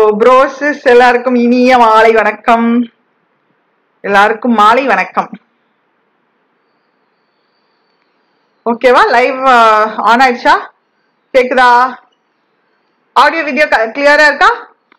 ப்ரோசிஸ் எல்லாருக்கும் இனிய மாலை வணக்கம் எல்லாருக்கும் மாலை வணக்கம் ஓகேவா லைவ் ஆன் ஆயிடுச்சா கேக்குதா ஆடியோ வீடியோ கிளியரா இருக்கா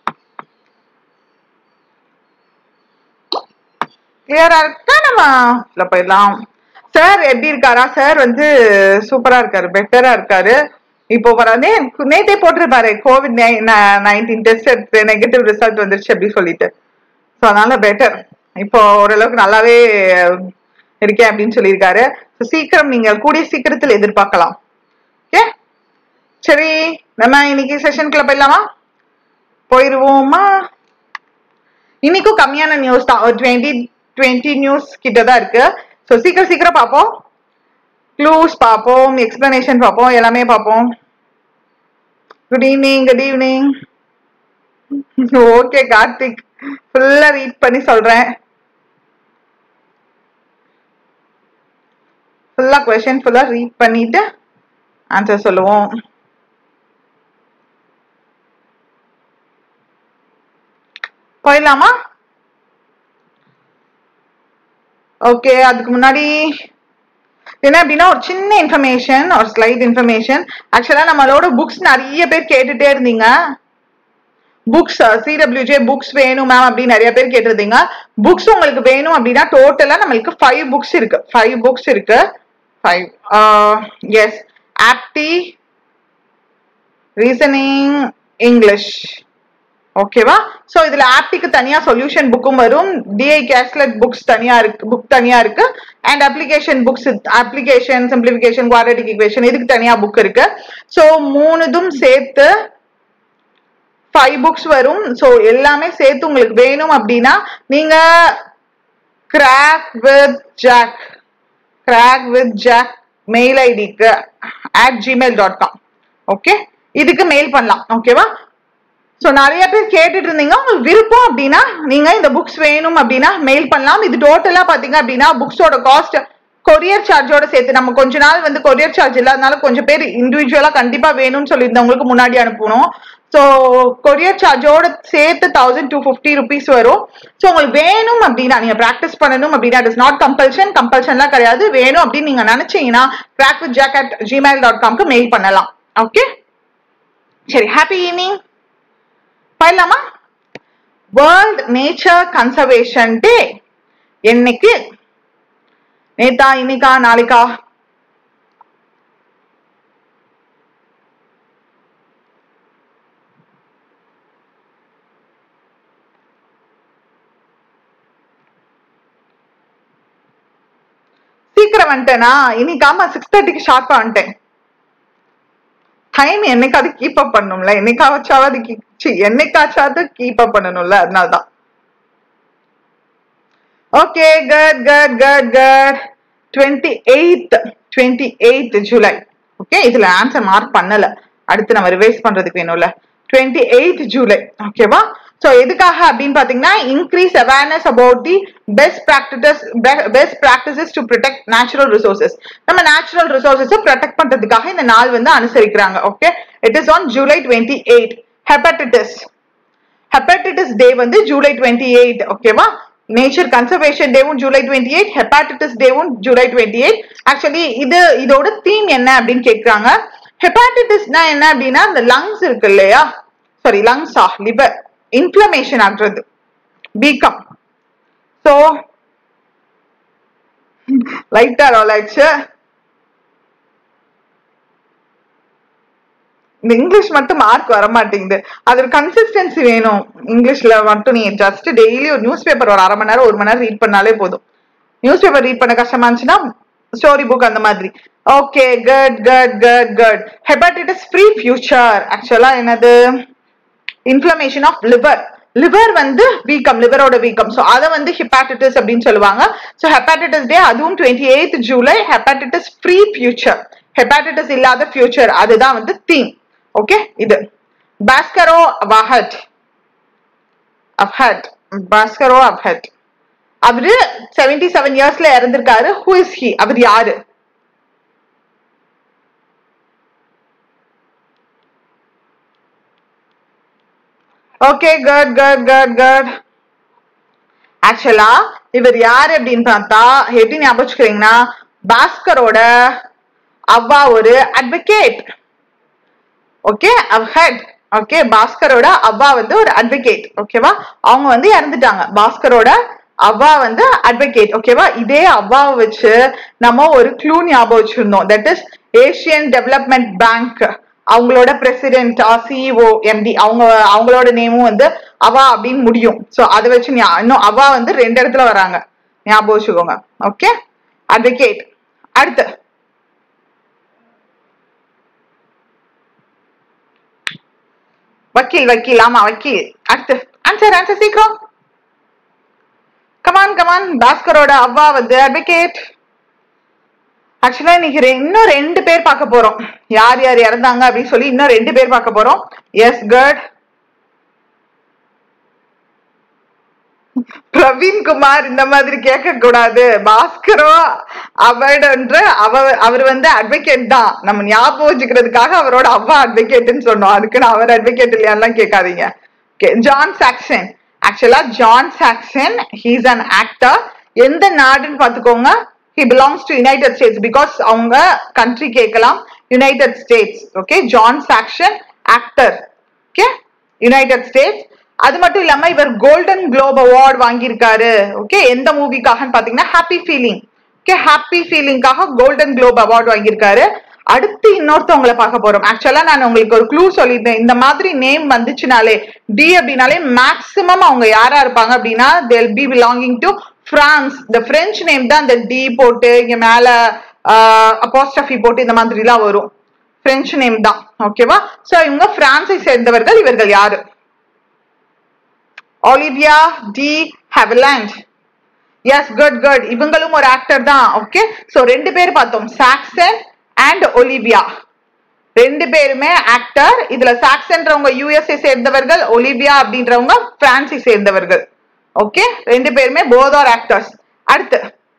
கிளியரா இருக்கா நம்ம உள்ள போயிடலாம் சார் எப்படி இருக்காரா சார் வந்து சூப்பரா இருக்காரு பெட்டரா இருக்காரு இப்போ வரதே நேத்தே போட்டிருப்பாரு கோவிட் நைன்டீன் டெஸ்ட் எடுத்து நெகட்டிவ் ரிசல்ட் வந்துருச்சு அப்படி சொல்லிட்டு ஸோ அதனால பெட்டர் இப்போ ஓரளவுக்கு நல்லாவே இருக்கேன் அப்படின்னு சொல்லியிருக்காரு So, சீக்கிரம் நீங்கள் கூடிய சீக்கிரத்தில் எதிர்பார்க்கலாம் ஓகே சரி நம்ம இன்னைக்கு செஷனுக்குள்ள போயிடலாமா போயிருவோமா இன்னைக்கும் கம்மியான நியூஸ் தான் ஒரு டுவெண்ட்டி டுவெண்ட்டி நியூஸ் கிட்ட தான் இருக்கு ஸோ சீக்கிரம் சீக்கிரம் பார்ப்போம் க்ளூஸ் பார்ப்போம் எக்ஸ்பிளனேஷன் பார்ப்போம் எல்லாமே பார்ப்போம் good evening good evening okay Karthik ஃபுல்லா ரீட் பண்ணி சொல்றேன் ஃபுல்லா கொஸ்டின் ஃபுல்லா ரீட் பண்ணிட்டு ஆன்சர் சொல்லுவோம் போயிடலாமா ஓகே அதுக்கு முன்னாடி என்ன அப்படின்னா ஒரு சின்ன இன்ஃபர்மேஷன் ஒரு ஸ்லைட் இன்ஃபர்மேஷன் ஆக்சுவலா நம்மளோட புக்ஸ் நிறைய பேர் கேட்டுட்டே இருந்தீங்க புக்ஸ் சிடபிள்யூஜே புக்ஸ் வேணும் மேம் அப்படின்னு நிறைய பேர் கேட்டிருந்தீங்க புக்ஸ் உங்களுக்கு வேணும் அப்படின்னா டோட்டலா நம்மளுக்கு ஃபைவ் புக்ஸ் இருக்கு ஃபைவ் புக்ஸ் இருக்கு five yes apti reasoning English ஓகேவா சோ இதுல ஆப்டிக்கு தனியா சொல்யூஷன் புக்கும் வரும் டிஐ கேஸ்லெட் புக்ஸ் தனியா இருக்கு புக் தனியா இருக்கு and application books application simplification quadratic equation இதுக்கு தனியா புக் இருக்கு சோ மூணுதும் சேர்த்து ஃபைவ் புக்ஸ் வரும் ஸோ எல்லாமே சேர்த்து உங்களுக்கு வேணும் அப்படின்னா நீங்க crack with Jack crack with Jack mail ஐடிக்கு at Gmail dot com okay இதுக்கு மெயில் பண்ணலாம் ஓகேவா ஸோ நிறைய பேர் கேட்டுட்டு இருந்தீங்க உங்களுக்கு விருப்பம் அப்படின்னா நீங்க இந்த புக்ஸ் வேணும் அப்படின்னா மெயில் பண்ணலாம் இது டோட்டலா பாத்தீங்க அப்படின்னா புக்ஸோட காஸ்ட் கொரியர் சார்ஜோட சேர்த்து நம்ம கொஞ்ச நாள் வந்து கொரியர் சார்ஜ் இல்லாதனால கொஞ்சம் பேர் இண்டிவிஜுவலா கண்டிப்பா வேணும்னு சொல்லியிருந்தவங்களுக்கு முன்னாடி அனுப்பணும் ஸோ கொரியர் சார்ஜோட சேர்த்து தௌசண்ட் டூ ஃபிஃப்டி ருபீஸ் வரும் ஸோ உங்களுக்கு வேணும் அப்படின்னா நீங்க ப்ராக்டிஸ் பண்ணணும் அப்படின்னா இட் இஸ் நாட் கம்பல்ஷன் கம்பல்ஷன்லாம் கிடையாது வேணும் அப்படின்னு நீங்க நினைச்சீங்கன்னா crack with Jack at Gmail dot காம்க்கு மெயில் பண்ணலாம் ஓகே சரி ஹாப்பி ஈவினிங் போயிடலாமா வேர்ல்ட் நேச்சர் கன்சர்வேஷன் டே என்னைக்கு நேத்தா இன்னைக்கா நாளைக்கா சீக்கிரம் வந்துட்டேனா இன்னைக்காம சிக்ஸ் தேர்ட்டிக்கு ஷார்ப்பா வந்துட்டேன் டைம் என்னைக்காவது கீப் அப் பண்ணணும்ல என்னைக்காவது என்னைக்காச்சாவது கீப் அப் பண்ணணும்ல அதனாலதான் okay good good good good twenty eight twenty eight July okay இதுல ஆன்சர் மார்க் பண்ணல அடுத்து நம்ம ரிவைஸ் பண்றதுக்கு வேணும்ல டுவெண்ட்டி எயித் ஜூலை ஓகேவா ஸோ எதுக்காக அப்படின்னு பாத்தீங்கன்னா increase awareness about the best practices best practices to protect natural resources நம்ம நேச்சுரல் ரிசோர்சஸை ப்ரொடெக்ட் பண்றதுக்காக இந்த நாள் வந்து அனுசரிக்கிறாங்க okay it is on July twenty eight hepatitis hepatitis day வந்து ஜூலை டுவெண்ட்டி எயிட் ஓகேவா நேச்சர் கன்சர்வேஷன் டேவும் ஜூலை டுவெண்ட்டி எயிட் ஹெப்பாட்டிட்டிஸ் டேவும் ஜூலை டுவெண்ட்டி எயிட் ஆக்சுவலி இது இதோட தீம் என்ன அப்படின்னு கேட்குறாங்க ஹெப்பாட்டிட்டிஸ்னா என்ன அப்படின்னா இந்த லங்ஸ் இருக்கு இல்லையா சாரி லங்ஸா லிவர் இன்ஃப்ளமேஷன் ஆகுறது வீக்கம் ஸோ லைட்டா ரோல் ஆயிடுச்சு இந்த இங்கிலீஷ் மட்டும் மார்க் வர மாட்டேங்குது அது கன்சிஸ்டன்சி வேணும் இங்கிலீஷ்ல மட்டும் நீ ஜஸ்ட் டெய்லி ஒரு நியூஸ் பேப்பர் ஒரு அரை மணி நேரம் ஒரு மணி நேரம் ரீட் பண்ணாலே போதும் நியூஸ் பேப்பர் ரீட் பண்ண கஷ்டமா இருந்துச்சுன்னா ஸ்டோரி புக் அந்த மாதிரி okay good good good good hepatitis free future ஆக்சுவலா என்னது இன்ஃப்ளமேஷன் ஆஃப் லிவர் லிவர் வந்து வீக்கம் லிவரோட வீக்கம் ஸோ அதை வந்து ஹெப்பாட்டிட்டிஸ் அப்படின்னு சொல்லுவாங்க ஸோ ஹெப்பாட்டிட்டிஸ் டே அதுவும் twenty eight July hepatitis free future hepatitis இல்லாத ஃபியூச்சர் அதுதான் வந்து தீம் ஓகே இது பாஸ்கரோ வஹட் அப்ஹட் பாஸ்கரோ அப்ஹட் அவரு செவன்டி செவன் இயர்ஸ்ல இறந்திருக்காரு ஹூ இஸ் ஹி அவர் யாரு okay good good good good ஆக்சுவலா இவர் யாரு அப்படின்னு பார்த்தா எப்படி ஞாபகம் வச்சுக்கிறீங்கன்னா பாஸ்கரோட அவ்வா ஒரு அட்வொகேட் ஓகே ஹெட் ஓகே பாஸ்கரோட அவ்வா வந்து ஒரு அட்வொகேட் ஓகேவா அவங்க வந்து இறந்துட்டாங்க பாஸ்கரோட அவ்வா வந்து அட்வொகேட் ஓகேவா இதே அவ்வாவை வச்சு நம்ம ஒரு க்ளூ ஞாபகம் வச்சிருந்தோம் that is Asian development bank அவங்களோட பிரசிடென்ட் சிஇஓ எம்டி அவங்க அவங்களோட நேமும் வந்து அவா அப்படின்னு முடியும் ஸோ அதை வச்சு ஞா- இன்னும் அவா வந்து ரெண்டு இடத்துல வராங்க ஞாபகம் வச்சுக்கோங்க ஓகே அட்வொகேட் அடுத்து வக்கீல் வக்கீல் ஆமா வக்கீல் அடுத்து ஆன்சர் ஆன்சர் சீக்கிரம் கமான் கமான் பாஸ்கரோட அவ்வா வந்து அட்வொகேட் ஆக்சுவலா இன்னைக்கு ரெ- இன்னும் ரெண்டு பேர் பார்க்க போறோம் யார் யார் இறந்தாங்க அப்படின்னு சொல்லி இன்னும் ரெண்டு பேர் பார்க்க போறோம் எஸ் குட் பிரவீன் குமார் இந்த மாதிரி கேட்க கூடாது பாஸ்கரோ அவர்ன்ற அவ அவர் வந்து அட்வொகேட் தான் நம்ம ஞாபகம் வச்சுக்கிறதுக்காக அவரோட அவ்வா அட்வொகேட்னு சொன்னோம் அதுக்குன்னு அவர் அட்வொகேட் இல்லையாலாம் கேட்காதீங்க ஓகே ஜான் சாக்சன் ஆக்சுவலா John Saxon he's an actor எந்த நாடுன்னு பாத்துக்கோங்க he belongs to United States because அவங்க கண்ட்ரி கேட்கலாம் United States okay John Saxon actor okay United States அது மட்டும் இல்லாம இவர் கோல்டன் குளோப் அவார்ட் வாங்கியிருக்காரு ஓகே எந்த மூவிக்காகன்னு பாத்தீங்கன்னா ஹாப்பி ஃபீலிங் ஓகே ஹாப்பி ஃபீலிங்காக கோல்டன் குளோப் அவார்ட் வாங்கியிருக்காரு அடுத்து இன்னொருத்தவங்களை பார்க்க போறோம் ஆக்சுவலா நான் உங்களுக்கு ஒரு க்ளூ சொல்லியிருந்தேன் இந்த மாதிரி நேம் வந்துச்சுனாலே டி அப்படின்னாலே மேக்சிமம் அவங்க யாரா இருப்பாங்க அப்படின்னா they'll be belonging to France இந்த பிரெஞ்சு நேம் தான் இந்த டி போட்டு இங்க மேல அப்போஸ்டஃபி போட்டு இந்த மாதிரி எல்லாம் வரும் பிரெஞ்சு நேம் தான் ஓகேவா சோ இவங்க பிரான்ஸை சேர்ந்தவர்கள் இவர்கள் யாரு Olivia de Havilland yes good good இவங்களும் ஒரு ஆக்டர் தான் ஓகே சோ ரெண்டு பேர் பார்த்தோம் சாக்சன் அண்ட் ஒலிவியா ரெண்டு பேருமே ஆக்டர் இதுல சாக்சன்றவங்க யூஎஸ்ஏ சேர்ந்தவர்கள் ஒலிவியா அப்படின்றவங்க பிரான்ஸை சேர்ந்தவர்கள் ஓகே ரெண்டு பேருமே போத் ஆர் ஆக்டர்ஸ் அடுத்து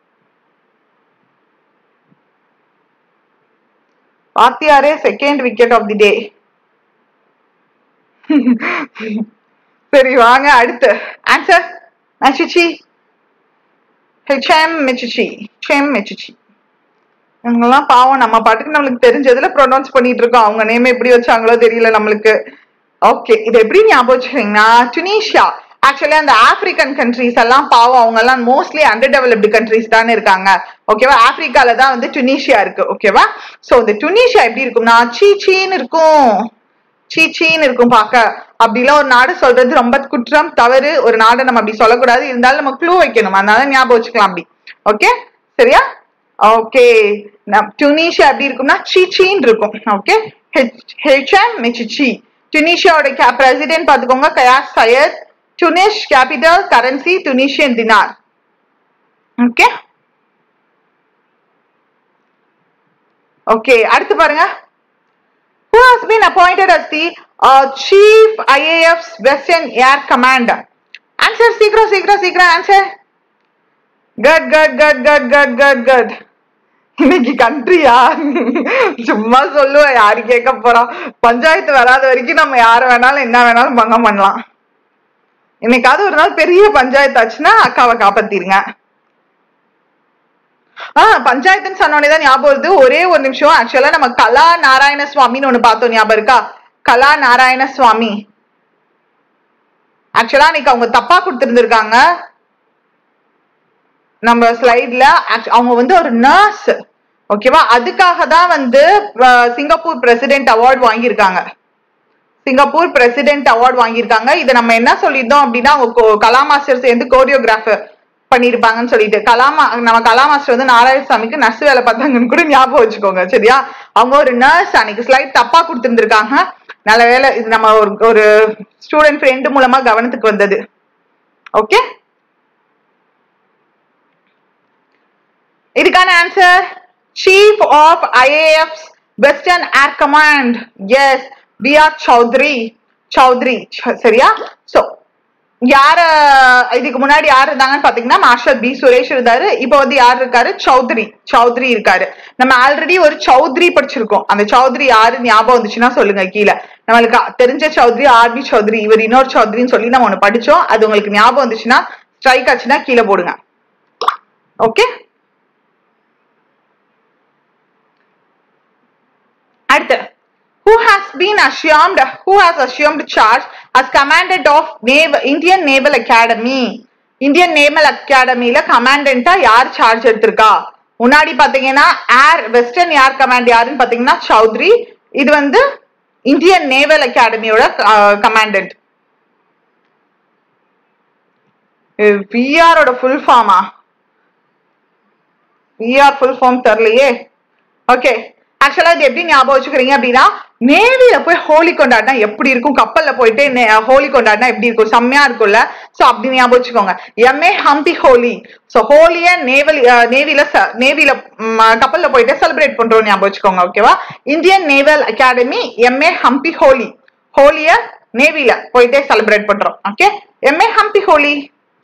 வாத்தியாரே second wicket of the day சரி வாங்க அடுத்து answer Mechichi Hichem Mechichi Hichem Mechichi இவங்கெல்லாம் பாவம் நம்ம பாட்டுக்கு நம்மளுக்கு தெரிஞ்சதுல ப்ரொனவுன்ஸ் பண்ணிட்டு இருக்கோம் அவங்க நேம் எப்படி வச்சாங்களோ தெரியல நம்மளுக்கு ஓகே இது எப்படி ஞாபகம் வச்சுக்கீங்கன்னா டுனீஷியா ஆக்சுவலி அந்த ஆப்பிரிக்கன் கண்ட்ரீஸ் எல்லாம் பாவம் அவங்க எல்லாம் மோஸ்ட்லி அண்டர் டெவலப்டு கண்ட்ரீஸ் தானே இருக்காங்க ஓகேவா ஆப்பிரிக்கால தான் வந்து டுனீஷியா இருக்கு ஓகேவா சோ இந்த டுனீஷியா எப்படி இருக்கும்னா சீ சீன்னு இருக்கும் சீ சீன்னு இருக்கும் பார்க்க அப்படிலாம் ஒரு நாடு சொல்றது ரொம்ப குற்றம் தவறு ஒரு நாடை நம்ம அப்படி சொல்லக்கூடாது இருந்தாலும் நம்ம க்ளூ வைக்கணும் அதனால ஞாபகம் வச்சுக்கலாம் அப்படி ஓகே சரியா ஓகே டுனீஷியா எப்படி இருக்கும்னா சீச்சின்னு இருக்கும் ஓகே ஹெச்எம் மெச்சிச்சி டுனீஷியாவோட பிரசிடென்ட் பாத்துக்கோங்க Kais Saied Tunis capital currency Tunisian dinar okay okay அடுத்து பாருங்க who has been appointed as the uh, chief IAF's Western Air Commander? Answer, சீக்கிரம் சீக்கிரம் சீக்கிரம் answer good good good good good good good இன்னைக்கு கண்ட்ரியா சும்மா சொல்லுவேன் யாரு கேட்க போறோம் பஞ்சாயத்து வராத வரைக்கும் நம்ம யார வேணாலும் என்ன வேணாலும் பங்கம் பண்ணலாம் இன்னைக்காவது ஒரு நாள் பெரிய பஞ்சாயத்து ஆச்சுன்னா அக்காவை காப்பாத்திருங்க ஆஹ் பஞ்சாயத்துன்னு சொன்னோடனே தான் ஞாபகம் வருது ஒரே ஒரு நிமிஷம் ஆக்சுவலா நம்ம கலா நாராயண சுவாமின்னு ஒண்ணு பார்த்தோம் ஞாபகம் இருக்கா கலா நாராயண சுவாமி ஆக்சுவலா இன்னைக்கு அவங்க தப்பா கொடுத்திருந்திருக்காங்க நம்ம ஸ்லைட்ல அவங்க வந்து ஒரு நர்ஸ் ஓகேவா அதுக்காக தான் வந்து அஹ், சிங்கப்பூர் பிரசிடென்ட் அவார்ட் வாங்கியிருக்காங்க சிங்கப்பூர் பிரசிடென்ட் அவார்ட் வாங்கியிருக்காங்க இதை நம்ம என்ன சொல்லியிருந்தோம் அப்படின்னா அவங்க கோ- கலா மாஸ்டர் சேர்ந்து கோரியோகிராஃபர் பண்ணியிருப்பாங்கன்னு சொல்லிட்டு கலாமா நம்ம கலா மாஸ்டர் வந்து நாராயணசாமிக்கு நர்ஸ் வேலை பார்த்தாங்கன்னு கூட ஞாபகம் வச்சுக்கோங்க சரியா அவங்க ஒரு நர்ஸ் அன்னைக்கு ஸ்லைட் தப்பா கொடுத்திருந்திருக்காங்க நல்ல வேலை இது நம்ம ஒரு ஒரு ஸ்டூடெண்ட் ஃப்ரெண்டு மூலமா கவனத்துக்கு வந்தது ஓகே இதுக்கான answer chief of IAF western air command S B R Chaudhari Chaudhari ச- சரியா சோ யார இதுக்கு முன்னாடி யார் இருந்தாங்கன்னு பாத்தீங்கன்னா மாஸ்டர் பி சுரேஷ் இருந்தாரு இப்போ வந்து யார் இருக்காரு சௌத்ரி சௌத்ரி இருக்காரு நம்ம ஆல்ரெடி ஒரு சௌத்ரி படிச்சிருக்கோம் அந்த சௌத்ரி யாரு ஞாபகம் வந்துச்சுன்னா சொல்லுங்க கீழே நம்மளுக்கு தெரிஞ்ச சௌத்ரி ஆர்பி சௌத்ரி இவர் இன்னொரு சௌத்ரின்னு சொல்லி நம்ம ஒண்ணு படிச்சோம் அது உங்களுக்கு ஞாபகம் வந்துச்சுன்னா ஸ்ட்ரைக் ஆச்சுன்னா கீழே போடுங்க ஓகே அடுத்து who has been assumed who has assumed charge as commandant of Naval, Indian Naval Academy Indian naval அகாடமில கமாண்டண்டா யார் சார்ஜ் எடுத்திருக்கா முன்னாடி பாத்தீங்கன்னா ஏர் வெஸ்டர்ன் ஏர் கமாண்ட் யாருன்னு பாத்தீங்கன்னா சௌத்ரி இது வந்து இந்தியன் நேவல் அகாடமியோட கமாண்டன்ட் பிஆரோட ஃபுல் ஃபார்மா பிஆர் ஃபுல் ஃபார்ம் தெரியலையே ஓகே ஆக்சுவலா இது எப்படி ஞாபகம் வச்சுக்கிறீங்க அப்படின்னா நேவில போய் ஹோலி கொண்டாடினா எப்படி இருக்கும் கப்பல்ல போயிட்டு ஹோலி கொண்டாடினா எப்படி இருக்கும் செம்மையா இருக்கும்ல சோ அப்படி ஞாபகம் வச்சுக்கோங்க எம்ஏ ஹம்பி ஹோலி சோ ஹோலிய நேவல் நேவில நேவில கப்பல்ல போயிட்டு செலிப்ரேட் பண்றோம் ஞாபகம் வச்சுக்கோங்க ஓகேவா Indian naval academy MA Hampiholi ஹோலிய நேவில போயிட்டே செலிப்ரேட் பண்றோம் okay MA Hampiholi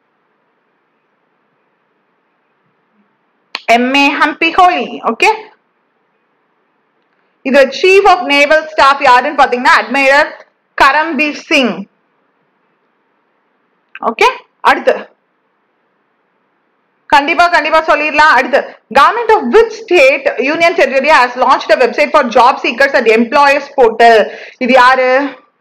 MA Hampiholi okay இது சீஃப் ஆஃப் நேவல் ஸ்டாஃப் யாருன்னு பாத்தீங்கன்னா அட்மைரர் கரம்பீர் சிங் ஓகே அடுத்து கண்டிப்பா கண்டிப்பா சொல்லிடலாம் அடுத்து government of which state union territory has launch a website for job seekers and employers portal இது யாரு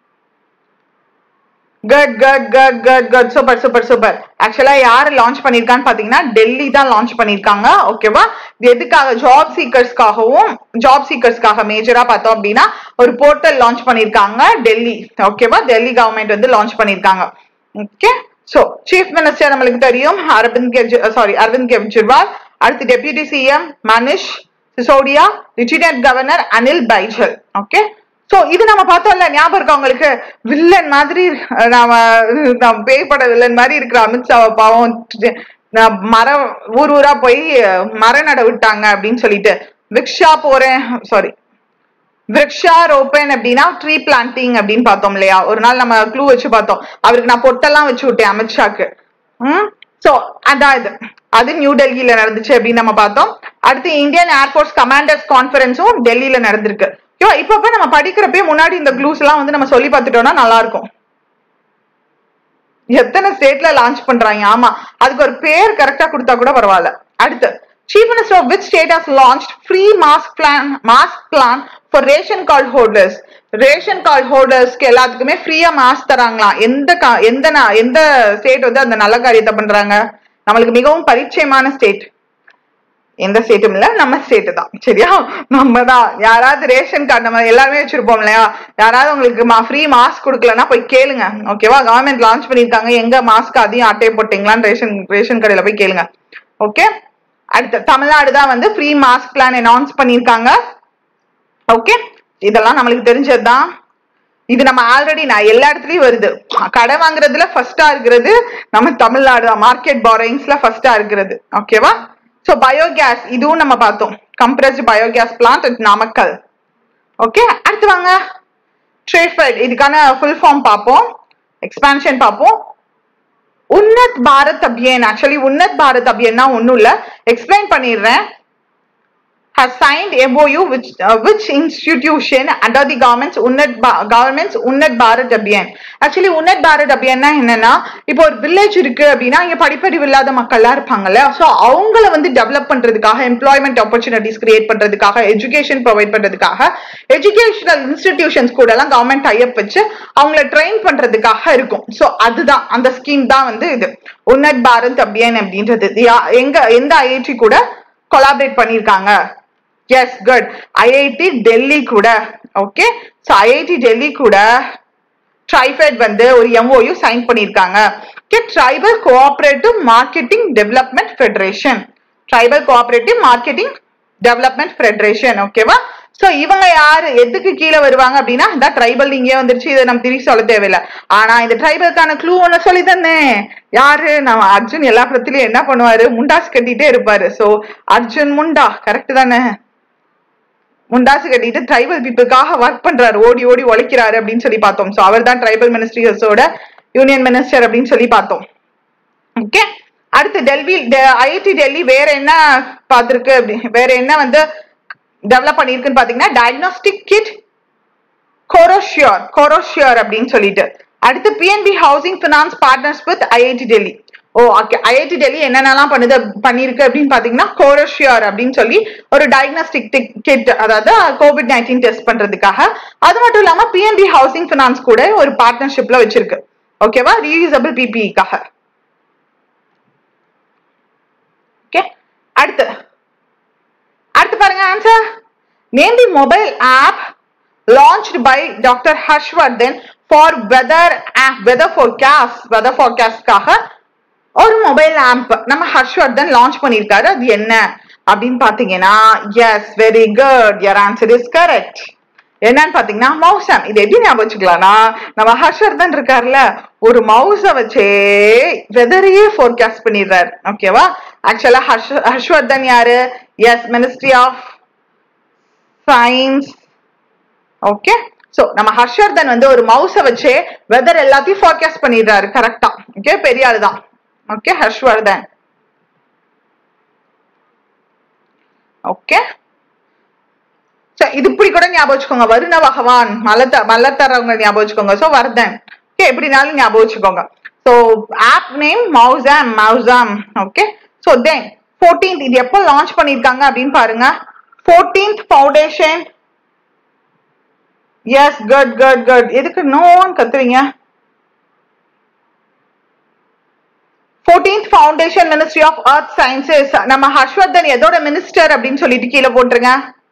good good good good good super super super ஆக்சுவலா யாரு லான்ச் பண்ணிருக்கான்னு பாத்தீங்கன்னா டெல்லி தான் லான்ச் பண்ணிருக்காங்க ஓகேவா இது எதுக்காக ஜாப் சீக்கர்ஸ்க்காகவும் ஜாப் சீக்கர்ஸ்க்காக மேஜரா பார்த்தோம் அப்படின்னா ஒரு போர்ட்டல் லான்ச் பண்ணிருக்காங்க டெல்லி ஓகேவா டெல்லி கவர்மெண்ட் வந்து லான்ச் பண்ணிருக்காங்க ஓகே சோ சீஃப் மினிஸ்டர் நம்மளுக்கு தெரியும் அரவிந்த் கெஜ் சாரி அரவிந்த் கெஜ்ரிவால் அடுத்து deputy CM Manish Sisodia lieutenant governor Anil Baijal okay so இது நம்ம பார்த்தோம்ல ஞாபகம் இருக்கா உங்களுக்கு வில்லன் மாதிரி நாம நம்ம பேய்பட வில்லன் மாதிரி இருக்கிற அமித்ஷாவை பாவம் மரம் ஊர் ஊரா போய் மரம் நட விட்டாங்க அப்படின்னு சொல்லிட்டு விக்ஷா போறேன் சாரி விரக்ஷா ரோப்பன் அப்படின்னா ட்ரீ பிளான்டிங் அப்படின்னு பார்த்தோம் இல்லையா ஒரு நாள் நம்ம க்ளூ வச்சு பார்த்தோம் அவருக்கு நான் பொட்டெல்லாம் வச்சு விட்டேன் அமித்ஷாக்கு ம் சோ அதான் இது அது நியூ டெல்லியில நடந்துச்சு அப்படின்னு நம்ம பார்த்தோம் அடுத்து இந்தியன் ஏர்ஃபோர்ஸ் கமாண்டர்ஸ் கான்ஃபரன்ஸும் டெல்லியில நடந்திருக்கு யோ இப்ப நம்ம படிக்கிறப்பே முன்னாடி இந்த க்ளூஸ் எல்லாம் வந்து நம்ம சொல்லி பார்த்துட்டோம்னா நல்லா இருக்கும் எத்தனை ஸ்டேட்ல லான்ச் பண்றாங்க ஆமா அதுக்கு ஒரு பேர் கரெக்டா கொடுத்தா கூட பரவாயில்ல அடுத்து chief minister of which state has launch free mask plan mask plan for ration card holders ration card ஹோல்டர்ஸ்க்கு எல்லாத்துக்குமே ஃப்ரீயா மாஸ்க் தராங்களாம் எந்த எந்த எந்த ஸ்டேட் வந்து அந்த நல்ல காரியத்தை பண்றாங்க நம்மளுக்கு மிகவும் பரிச்சயமான ஸ்டேட் எந்த ஸ்டேட்டும் இல்ல நம்ம ஸ்டேட் தான் சரியா நம்ம தான் யாராவது ரேஷன் கார்டு நம்ம எல்லாருமே வச்சிருப்போம் இல்லையா யாராவது உங்களுக்கு ஃப்ரீ மாஸ்க் கொடுக்கலன்னா போய் கேளுங்க ஓகேவா கவர்மெண்ட் லான்ச் பண்ணிருக்காங்க எங்க மாஸ்க் அதையும் அட்டை போட்டீங்களான்னு ரேஷன் ரேஷன் கடையில போய் கேளுங்க ஓகே அடுத்து தமிழ்நாடு தான் வந்து ஃப்ரீ மாஸ்க் பிளான் அனௌன்ஸ் பண்ணிருக்காங்க ஓகே இதெல்லாம் நம்மளுக்கு தெரிஞ்சதுதான் இது நம்ம ஆல்ரெடி நான் எல்லா இடத்துலயும் வருது கடை வாங்குறதுல ஃபர்ஸ்டா இருக்கிறது நம்ம தமிழ்நாடு தான் மார்க்கெட் பாரோயிங்ஸ்ல ஃபர்ஸ்டா இருக்கிறது ஓகேவா ஸோ பயோகேஸ் இதுவும் நம்ம பார்த்தோம் compressed biogas plant at Namakkal okay அடுத்து வாங்க ட்ரேஃபெட் இதுக்கான ஃபுல் ஃபார்ம் பார்ப்போம் எக்ஸ்பான்ஷன் பார்ப்போம் உன்னத் பாரத் அபியன் ஆக்சுவலி உன்னத் பாரத் அபியன்னா ஒன்றும் இல்லை எக்ஸ்பிளைன் பண்ணிடுறேன் has signed MOU which uh, which institution under the government's Unnat ba- government's Unnat Bharat Abhiyan actually Unnat Bharat அபியான்னா என்னன்னா இப்போ ஒரு வில்லேஜ் இருக்கு அப்படின்னா இங்க படிப்பறிவு இல்லாத மக்கள்லாம் இருப்பாங்கல்ல ஸோ அவங்கள வந்து டெவலப் பண்றதுக்காக எம்ப்ளாய்மெண்ட் ஆப்பர்ச்சுனிட்டிஸ் கிரியேட் பண்றதுக்காக எஜுகேஷன் ப்ரொவைட் பண்றதுக்காக எஜுகேஷனல் இன்ஸ்டிடியூஷன்ஸ் கூட எல்லாம் கவர்மெண்ட் டைப் வச்சு அவங்கள ட்ரெயின் பண்றதுக்காக இருக்கும் ஸோ அதுதான் அந்த ஸ்கீம் தான் வந்து இது உன்னத் பாரத் அபியான் அப்படின்றது யா- எங்க எந்த ஐஐடி கூட கொலாபரேட் பண்ணியிருக்காங்க எஸ் குட் ஐஐடி டெல்லி கூட ஓகே ஸோ ஐஐடி டெல்லி கூட ட்ரைஃபெட் வந்து ஒரு எம்ஓயு சைன் பண்ணியிருக்காங்க okay tribal cooperative marketing development federation tribal cooperative marketing development federation ஓகேவா சோ இவங்க யாரு எதுக்கு கீழே வருவாங்க அப்படின்னா இந்த ட்ரைபல் இங்கே வந்துருச்சு இதை நம்ம திருப்பி சொல்ல தேவையில்லை ஆனா இந்த ட்ரைபலுக்கான க்ளூ ஒண்ணு சொல்லி தந்தேன் யாரு நம்ம அர்ஜுன் எல்லா படத்துலயும் என்ன பண்ணுவாரு முண்டாஸ் கட்டிட்டே இருப்பாரு சோ அர்ஜுன் முண்டா கரெக்ட் தானே முண்டாசு கட்டிட்டு ட்ரைபல் பீப்புளுக்காக ஒர்க் பண்றாரு ஓடி ஓடி உழைக்கிறாரு அப்படின்னு சொல்லி பார்த்தோம் சோ அவர் தான் ட்ரைபல் மினிஸ்ட்ரிஸோட யூனியன் மினிஸ்டர் அப்படின்னு சொல்லி பார்த்தோம் ஓகே அடுத்து டெல்லி ஐஐடி டெல்லி வேற என்ன பார்த்திருக்கு அப்படி வேற என்ன வந்து டெவலப் பண்ணிருக்குன்னு பாத்தீங்கன்னா டயக்னோஸ்டிக் கிட் கோரோஷியோர் கோரோஷியோர் அப்படின்னு சொல்லிட்டு அடுத்து PNB housing finance partners with IIT Delhi oh okay IIT Delhi என்னென்னலாம் பண்ணுது பண்ணிருக்கு அப்படின்னு பாத்தீங்கன்னா கோரோஷியோர் அப்படின்னு சொல்லி ஒரு டயக்னோஸ்டிக் கிட் அதாவது கோவிட் நைன்டீன் டெஸ்ட் பண்றதுக்காக அது மட்டும் இல்லாம பிஎன்பி ஹவுசிங் பினான்ஸ் கூட ஒரு பார்ட்னர்ஷிப்ல வச்சிருக்கு ஓகேவா ரீயூசபிள் பிபிஇக்காக ஓகே அடுத்து அடுத்து பாருங்க answer name the mobile app launched by Dr. Harshvardhan for weather app, weather forecast, weather forecastக்காக ஒரு மொபைல் ஆப் நம்ம ஹர்ஷ்வர்தன் லான்ச் பண்ணிருக்காரு அது என்ன அப்படின்னு பாத்தீங்கன்னா yes very good your answer is correct என்னன்னு பாத்தீங்கன்னா மவுசம் இது எப்படி ஞாபகம் வச்சுக்கலாம்னா நம்ம ஹர்ஷ்வர்தன் இருக்காருல்ல ஒரு மவுஸ வச்சே வெதரையே ஃபோர்காஸ்ட் பண்ணிடுறாரு ஓகேவா ஆக்சுவலா ஹர்ஷ் ஹர்ஷ்வர்தன் யாரு yes ministry of science okay so நம்ம ஹர்ஷவர்தன் வந்து ஒரு மவுஸ வச்சு வெதர் எல்லாத்தையும் ஃபோர்காஸ்ட் பண்ணிடுறாரு கரெக்டா ஓகே பெரிய ஆளு தான் ஓகே ஹர்ஷ்வர்தன் ஓகே இது இப்படி கூட ஞாபகம் வச்சுக்கோங்க வருண பகவான் மலத்த மல்லத்தரவங்க ஞாபகம் வச்சுக்கோங்க சோ வர்தன் ஓகே எப்படினாலும் ஞாபகம் வச்சுக்கோங்க so app name Mausam Mausam okay so then fourteenth இது எப்போ லான்ச் பண்ணிருக்காங்க அப்படின்னு பாருங்க fourteenth foundation yes good good good எதுக்கு நோன்னு கத்துறீங்க fourteenth foundation ministry of earth sciences நம்ம ஹர்ஷ்வர்தன் எதோட மினிஸ்டர் அப்படின்னு சொல்லிட்டு கீழே போட்டுருங்க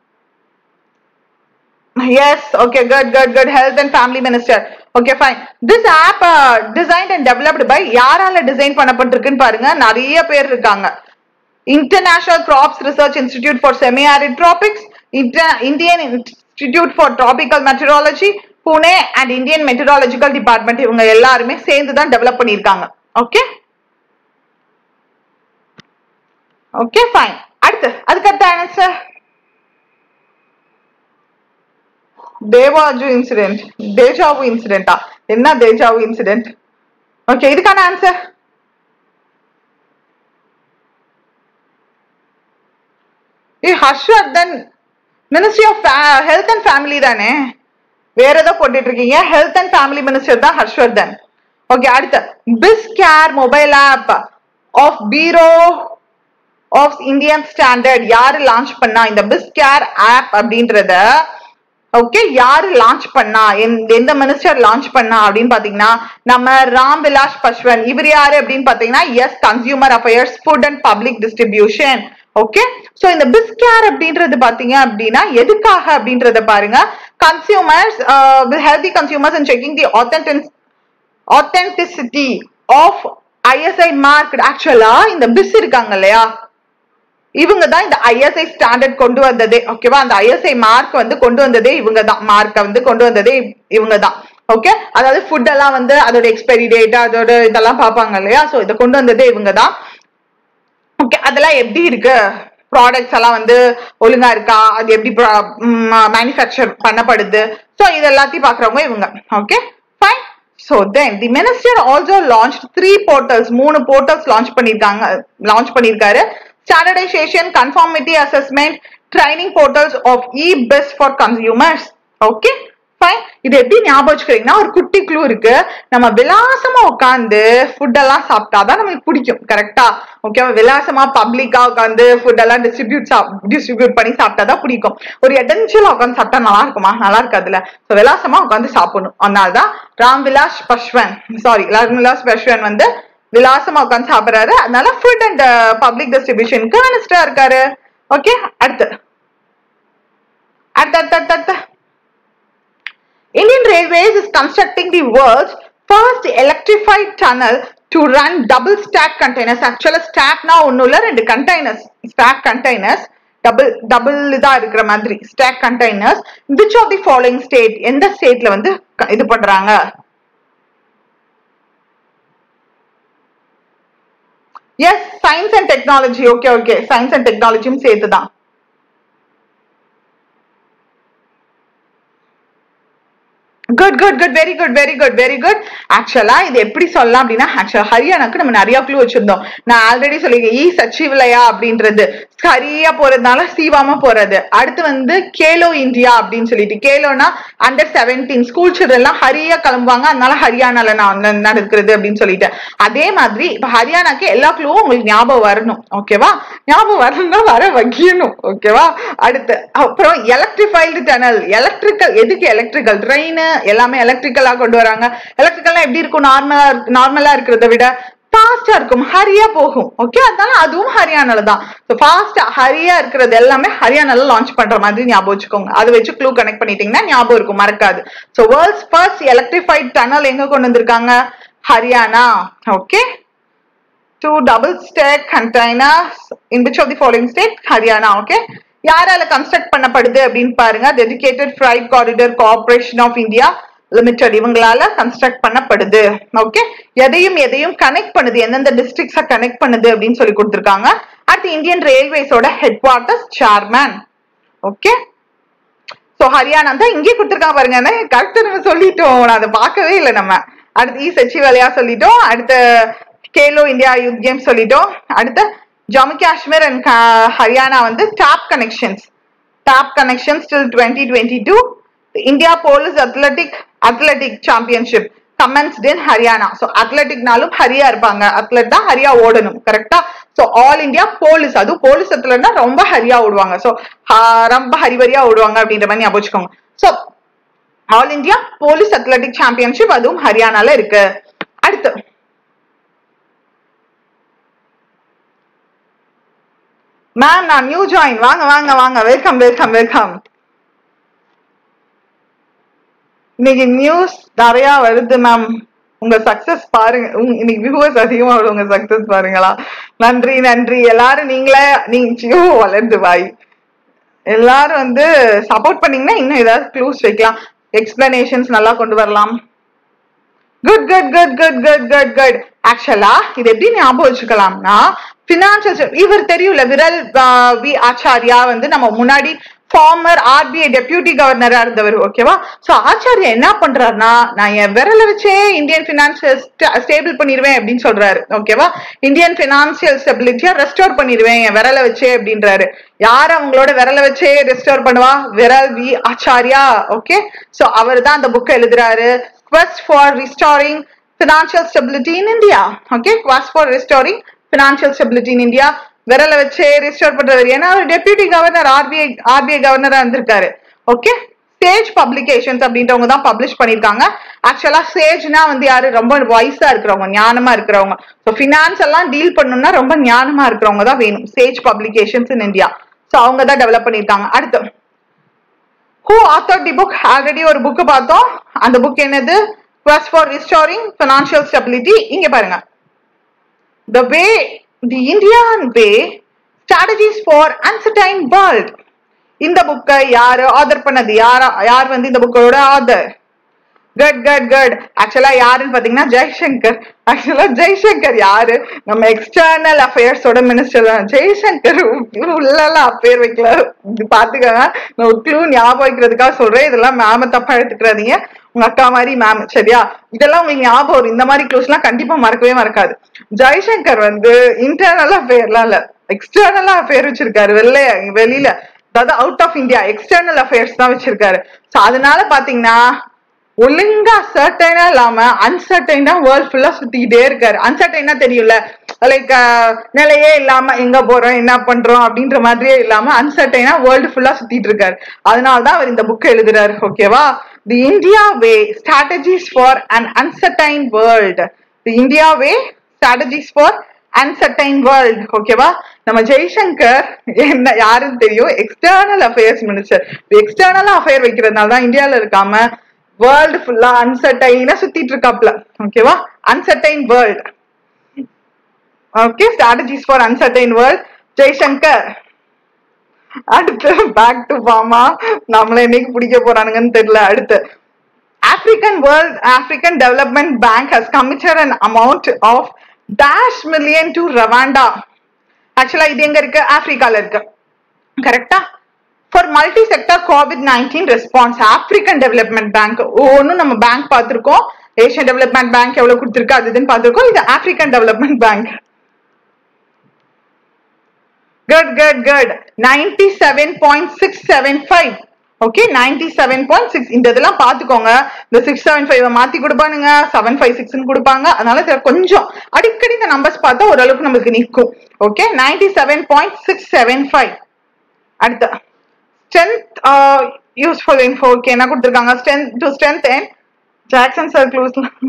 yes okay good good good health and family minister okay fine this app designed and developed by யாரால டிசைன் பண்ணப்பட்டிருக்குன்னு பாருங்க நிறைய பேர் இருக்காங்க international crops research institute for semi arid tropics Indian institute for tropical meteorology Pune and Indian meteorological department இவங்க எல்லாருமே சேர்ந்து தான் டெவலப் பண்ணியிருக்காங்க ஓகே ஓகே ஃபைன் அடுத்து அதுக்கு அடுத்த ஆன்சர் தேவாஜு இன்சிடென்ட் தேஜாவு இன்சிடென்டா என்ன தேஜாவு இன்சிடென்ட் ஓகே இதுக்கான answer Harshvardhan ministry of health and family தானே வேற ஏதோ போட்டுட்டு இருக்கீங்க ஹெல்த் அண்ட் ஃபேமிலி மினிஸ்டர் தான் ஹர்ஷ்வர்தன் ஓகே அடுத்து BIS care mobile app of bureau of Indian standard யாரு லான்ச் பண்ணா இந்த பிஸ் கேர் ஆப் அப்படின்றத ஓகே யாரு லான்ச் பண்ணா எந்த மினிஸ்டர் லான்ச் பண்ணா அப்படின்னு பாத்தீங்கன்னா நம்ம ராம் விலாஸ் பஸ்வன் இவர் யாரு அப்படின்னு பாத்தீங்கன்னா yes consumer affairs food and public distribution okay so இந்த பிஸ்கேர் அப்படின்றது பாத்தீங்க அப்படின்னா எதுக்காக அப்படின்றத பாருங்க consumers healthy consumers and checking the authentic authenticity of ISI mark ஆக்சுவலா இந்த பிஸ் இருக்காங்க இல்லையா இவங்க தான் இந்த ஐஎஸ்ஐ ஸ்டாண்டர்ட் கொண்டு வந்ததே ஓகேவா அந்த ஐஎஸ்ஐ மார்க் வந்து கொண்டு வந்ததே இவங்க தான் மார்க்கை வந்து கொண்டு வந்ததே இவங்க தான் ஓகே அதாவது ஃபுட் எல்லாம் வந்து அதோட எக்ஸ்பைரி டேட் அதோட இதெல்லாம் பார்ப்பாங்க இல்லையா ஸோ இதை கொண்டு வந்ததே இவங்க தான் ஓகே அதெல்லாம் எப்படி இருக்கு ப்ராடக்ட்ஸ் எல்லாம் வந்து ஒழுங்கா இருக்கா அது எப்படி மேனுஃபேக்சர் பண்ணப்படுது ஸோ இது எல்லாத்தையும் பாக்குறவங்க இவங்க okay fine so then the minister also launch three portals மூணு போர்ட்டல்ஸ் லான்ச் பண்ணிருக்காங்க லான்ச் பண்ணிருக்காரு standardisation conformity assessment training portals of e best for consumers okay fine இது எப்படி ஞாபகம் வச்சுக்கிறீங்கன்னா ஒரு குட்டி க்ளூ இருக்கு நம்ம விலாசமா உட்காந்து ஃபுட் எல்லாம் சாப்பிட்டாதான் நம்மளுக்கு பிடிக்கும் கரெக்டா ஓகேவா விலாசமா பப்ளிக்கா உட்காந்து ஃபுட் எல்லாம் டிஸ்ட்ரிபியூட் டிஸ்ட்ரிபியூட் பண்ணி சாப்பிட்டாதான் பிடிக்கும் ஒரு எடென்ஷியலா உட்காந்து சாப்பிட்டா நல்லா இருக்குமா நல்லா இருக்காதுல்ல ஸோ விலாசமா உட்காந்து சாப்பிடணும் அதனாலதான் ராம் விலாஸ் பஸ்வன் சாரி ராம் விலாஸ் பஸ்வன் வந்து விலாசமா உட்காந்து சாப்பிடுறாரு அதனால ஃபுட் அண்ட் பப்ளிக் டிஸ்ட்ரிபியூஷனுக்கு மினிஸ்டரா இருக்காரு ஓகே அடுத்து அடுத்து அடுத்து அடுத்து அடுத்து Indian Railways is constructing the world's first electrified tunnel to run double stack containers. Actually, stack now ஒன்னும் ரெண்டு containers, stack containers, double double இதா இருக்கிற மாதிரி stack containers. Which of the following state? எந்த ஸ்டேட்ல வந்து இது பண்றாங்க? Yes science and technology okay okay science and டெக்னாலஜியும் சேர்த்து தான் good good good very good very good very good ஆக்சுவலா இது எப்படி சொல்லலாம் அப்படின்னா ஆக்சுவலா ஹரியானாக்கு நம்ம நிறைய க்ளூ வச்சிருந்தோம் நான் ஆல்ரெடி சொல்லியிருக்கேன் ஈ சச்சிவிலையா அப்படின்றது சரியா போறதுனால சீவாம போறது அடுத்து வந்து கேலோ இந்தியா அப்படின்னு சொல்லிட்டு கேலோனா அண்டர் செவன்டீன் ஸ்கூல் சில்ட்ரன்லாம் ஹரியா கிளம்புவாங்க அதனால ஹரியானால நான் வந்து நடக்கிறது அப்படின்னு சொல்லிட்டு அதே மாதிரி இப்ப ஹரியானாக்கு எல்லா க்ளூவும் உங்களுக்கு ஞாபகம் வரணும் ஓகேவா ஞாபகம் வரணும்னா வர வைக்கணும் ஓகேவா அடுத்து அப்புறம் எலக்ட்ரிஃபைடு டனல் எலக்ட்ரிக்கல் எதுக்கு எலக்ட்ரிக்கல் ட்ரெயின் எல்லாமே எலக்ட்ரிக்கலா கொண்டு வராங்க எலக்ட்ரிக்கலா எப்படி இருக்கும் நார்மலா நார்மலா இருக்கிறத விட ஃபாஸ்டா இருக்கும் ஹரியா போகும் ஓகே அதனால அதுவும் ஹரியானால தான் ஃபாஸ்டா ஹரியா இருக்கிறது எல்லாமே ஹரியானால லான்ச் பண்ற மாதிரி ஞாபகம் வச்சுக்கோங்க அதை வச்சு க்ளூ கனெக்ட் பண்ணிட்டீங்கன்னா ஞாபகம் இருக்கும் மறக்காது so world's first electrified tunnel எங்க கொண்டு வந்திருக்காங்க Haryana okay two double stack containers in which of the following state Haryana okay யாரால கன்ஸ்ட்ரக்ட் பண்ணப்படுது அப்படின்னு பாருங்க dedicated freight corridor corporation of India limited இவங்களால கன்ஸ்ட்ரக்ட் பண்ணப்படுது ஓகே எதையும் எதையும் கனெக்ட் பண்ணுது எந்தெந்த டிஸ்ட்ரிக்ட்ஸ கனெக்ட் பண்ணுது அப்படின்னு சொல்லி கொடுத்துருக்காங்க அடுத்து இந்தியன் ரயில்வேஸோட head quarters chairman okay so Haryana தான் இங்கே கொடுத்துருக்காங்க பாருங்க கரெக்ட் நம்ம சொல்லிட்டோம் நான் அதை பார்க்கவே இல்லை நம்ம அடுத்து இ சச்சிவாலயா சொல்லிட்டோம் அடுத்து கேலோ இந்தியா யூத் கேம் சொல்லிட்டோம் அடுத்து ஜம்மு காஷ்மீர் அண்ட் ஹரியானா வந்து top connections top connections till twenty twenty two India police athletic athletic championship commenced in Haryana so அத்லட்டிக்னாலும் ஹரியா இருப்பாங்க அத்லட் தான் ஹரியா ஓடணும் கரெக்டா ஸோ ஆல் இந்தியா போலீஸ் அதுவும் போலீஸ் அத்லட்னா ரொம்ப ஹரியா ஓடுவாங்க ஸோ ரொம்ப ஹரிவரியா ஓடுவாங்க அப்படின்ற மாதிரி ஞாபகம் வச்சுக்கோங்க so all India police athletic championship அதுவும் ஹரியானால இருக்கு அடுத்து மேம் நான் நியூ ஜாயின் வாங்க வாங்க வாங்க வெல்கம் வெல்கம் வெல்கம் இன்னைக்கு நியூஸ் நிறைய வருது மேம் உங்க சக்சஸ் பாருங்க உங்க- இன்னைக்கு வியூவர்ஸ் அதிகமா வருது உங்க சக்சஸ் பாருங்களா நன்றி நன்றி எல்லாரும் நீங்களே நீங்க வளர்ந்து வாய் எல்லாரும் வந்து சப்போர்ட் பண்ணீங்கன்னா இன்னும் ஏதாவது க்ளூஸ் வைக்கலாம் எக்ஸ்பிளனேஷன்ஸ் நல்லா கொண்டு வரலாம் good good good good good good good ஆக்சுவலா இது எப்படி ஞாபகம் வச்சுக்கலாம்னா பினான்சியல் இவர் தெரியும்ல விரல் ஆஹ், வி ஆச்சாரியா வந்து நம்ம முன்னாடி ஃபார்மர் ஆர்பிஐ டெபியூட்டி கவர்னரா இருந்தவர் ஓகேவா சோ ஆச்சாரியா என்ன பண்றாருன்னா நான் என் விரலை வச்சே இந்தியன் பினான்சியல் ஸ்டேபிள் பண்ணிடுவேன் அப்படின்னு சொல்றாரு ஓகேவா இந்தியன் பினான்சியல் ஸ்டெபிலிட்டியா ரெஸ்டோர் பண்ணிடுவேன் என் விரலை வச்சே அப்படின்றாரு யார் அவங்களோட விரலை வச்சே ரெஸ்டோர் பண்ணுவா Viral V Acharya okay so அவர் தான் அந்த புக்கை எழுதுறாரு quest for restoring financial stability in India. Okay, quest for restoring financial stability in India. விரல வச்சே ரிஸ்டோர் பண்றவர் ஏன்னா அவர் டெபியூட்டி கவர்னர் ஆர்பிஐ ஆர்பிஐ கவர்னரா இருந்திருக்காரு ஓகே சேஜ் பப்ளிகேஷன்ஸ் அப்படின்றவங்க தான் பப்ளிஷ் பண்ணிருக்காங்க ஆக்சுவலா சேஜ்னா வந்து யாரு ரொம்ப வயசா இருக்கிறவங்க ஞானமா இருக்கிறவங்க ஸோ ஃபினான்ஸ் எல்லாம் டீல் பண்ணணும்னா ரொம்ப ஞானமா இருக்கிறவங்க தான் வேணும் Sage publications in India so அவங்க தான் டெவலப் பண்ணிருக்காங்க அடுத்து who author the book already ஒரு புக் பார்த்தோம் அந்த புக் என்னது quest for restoring financial stability இங்க பாருங்க the way the indian way strategies for uncertain world இந்த புக்கை யாரு ஆதர் பண்ணது யார் யார் வந்து இந்த புக்கோட ஆதர் குட் குட் குட் ஆக்சுவலா யாருன்னு பாத்தீங்கன்னா ஜெய்சங்கர் ஆக்சுவலா ஜெய்சங்கர் யாரு நம்ம எக்ஸ்டர்னல் அஃபேர்ஸோட மினிஸ்டர் தான் ஜெய்சங்கர் உள்ளலாம் பேர் வைக்கல இது பாத்துக்கோங்க நான் ஒரு க்ளூ ஞாபகம் வைக்கிறதுக்காக சொல்றேன் இதெல்லாம் மேம தப்பா எடுத்துக்கிறாதீங்க உங்க அக்கா மாதிரி மேம் சரியா இதெல்லாம் உங்களுக்கு ஞாபகம் வரும் இந்த மாதிரி க்ளூஸ் எல்லாம் கண்டிப்பா மறக்கவே மறக்காது ஜெய்சங்கர் வந்து இன்டர்னல் அஃபேர்லாம் இல்ல எக்ஸ்டர்னலா அஃபேர் வச்சிருக்காரு வெளில வெளியில அதாவது out of India external affairs தான் வச்சிருக்காரு சோ அதனால பாத்தீங்கன்னா ஒழுங்கா சர்டைனா இல்லாம அன்சர்டைனா வேர்ல்ட் ஃபுல்லா சுத்திக்கிட்டே இருக்காரு அன்சர்டைனா தெரியும்ல லைக் நிலையே இல்லாம எங்க போறோம் என்ன பண்றோம் அப்படின்ற மாதிரியே இல்லாம அன்சர்டைனா வேர்ல்டு ஃபுல்லா சுத்திட்டு இருக்காரு அதனாலதான் அவர் இந்த புக் எழுதுறாரு ஓகேவா the India way strategies for un uncertain world the India way strategies for uncertain world ஓகேவா நம்ம ஜெய்சங்கர் என்ன யாருன்னு தெரியும் external affairs minister external affair வைக்கிறதுனால தான் இந்தியால இருக்காம வேர்ல்டு ஃபுல்லா அன்சர்டைனா சுத்திட்டு இருக்காப்ல ஓகேவா uncertain world okay strategies for uncertain world Jaishankar அடுத்து பேக் டு ஃபார்மா நம்மள என்னைக்கு பிடிக்க போறானுங்கன்னு தெரியல அடுத்து African World African Development Bank has committed an amount of dash million to Rwanda. ஆக்சுவலா இது எங்க இருக்கு ஆப்பிரிக்கால இருக்கு கரெக்டா for multi sector COVID nineteen response African development bank ஒன்னும் நம்ம பேங்க் பார்த்திருக்கோம் ஏஷியன் டெவலப்மெண்ட் பேங்க் எவ்வளவு கொடுத்திருக்கு அது இதுன்னு பார்த்திருக்கோம் இது African development bank good good good ninety seven point six seven five okay ninety seven point six இந்த இதெல்லாம் பாத்துக்கோங்க இந்த சிக்ஸ் செவன் ஃபைவ் மாத்தி கொடுப்பானுங்க செவன் ஃபைவ் சிக்ஸ் கொடுப்பாங்க அதனால இதுல கொஞ்சம் அடிக்கடி இந்த நம்பர்ஸ் பார்த்தா ஓரளவுக்கு நமக்கு நிற்கும் okay ninety seven point six seven five அடுத்து ஸ்ட்ரென்த் யூஸ்ஃபுல் இன்ஃபோ ஓகே என்ன கொடுத்துருக்காங்க strength to strength and Jackson Circles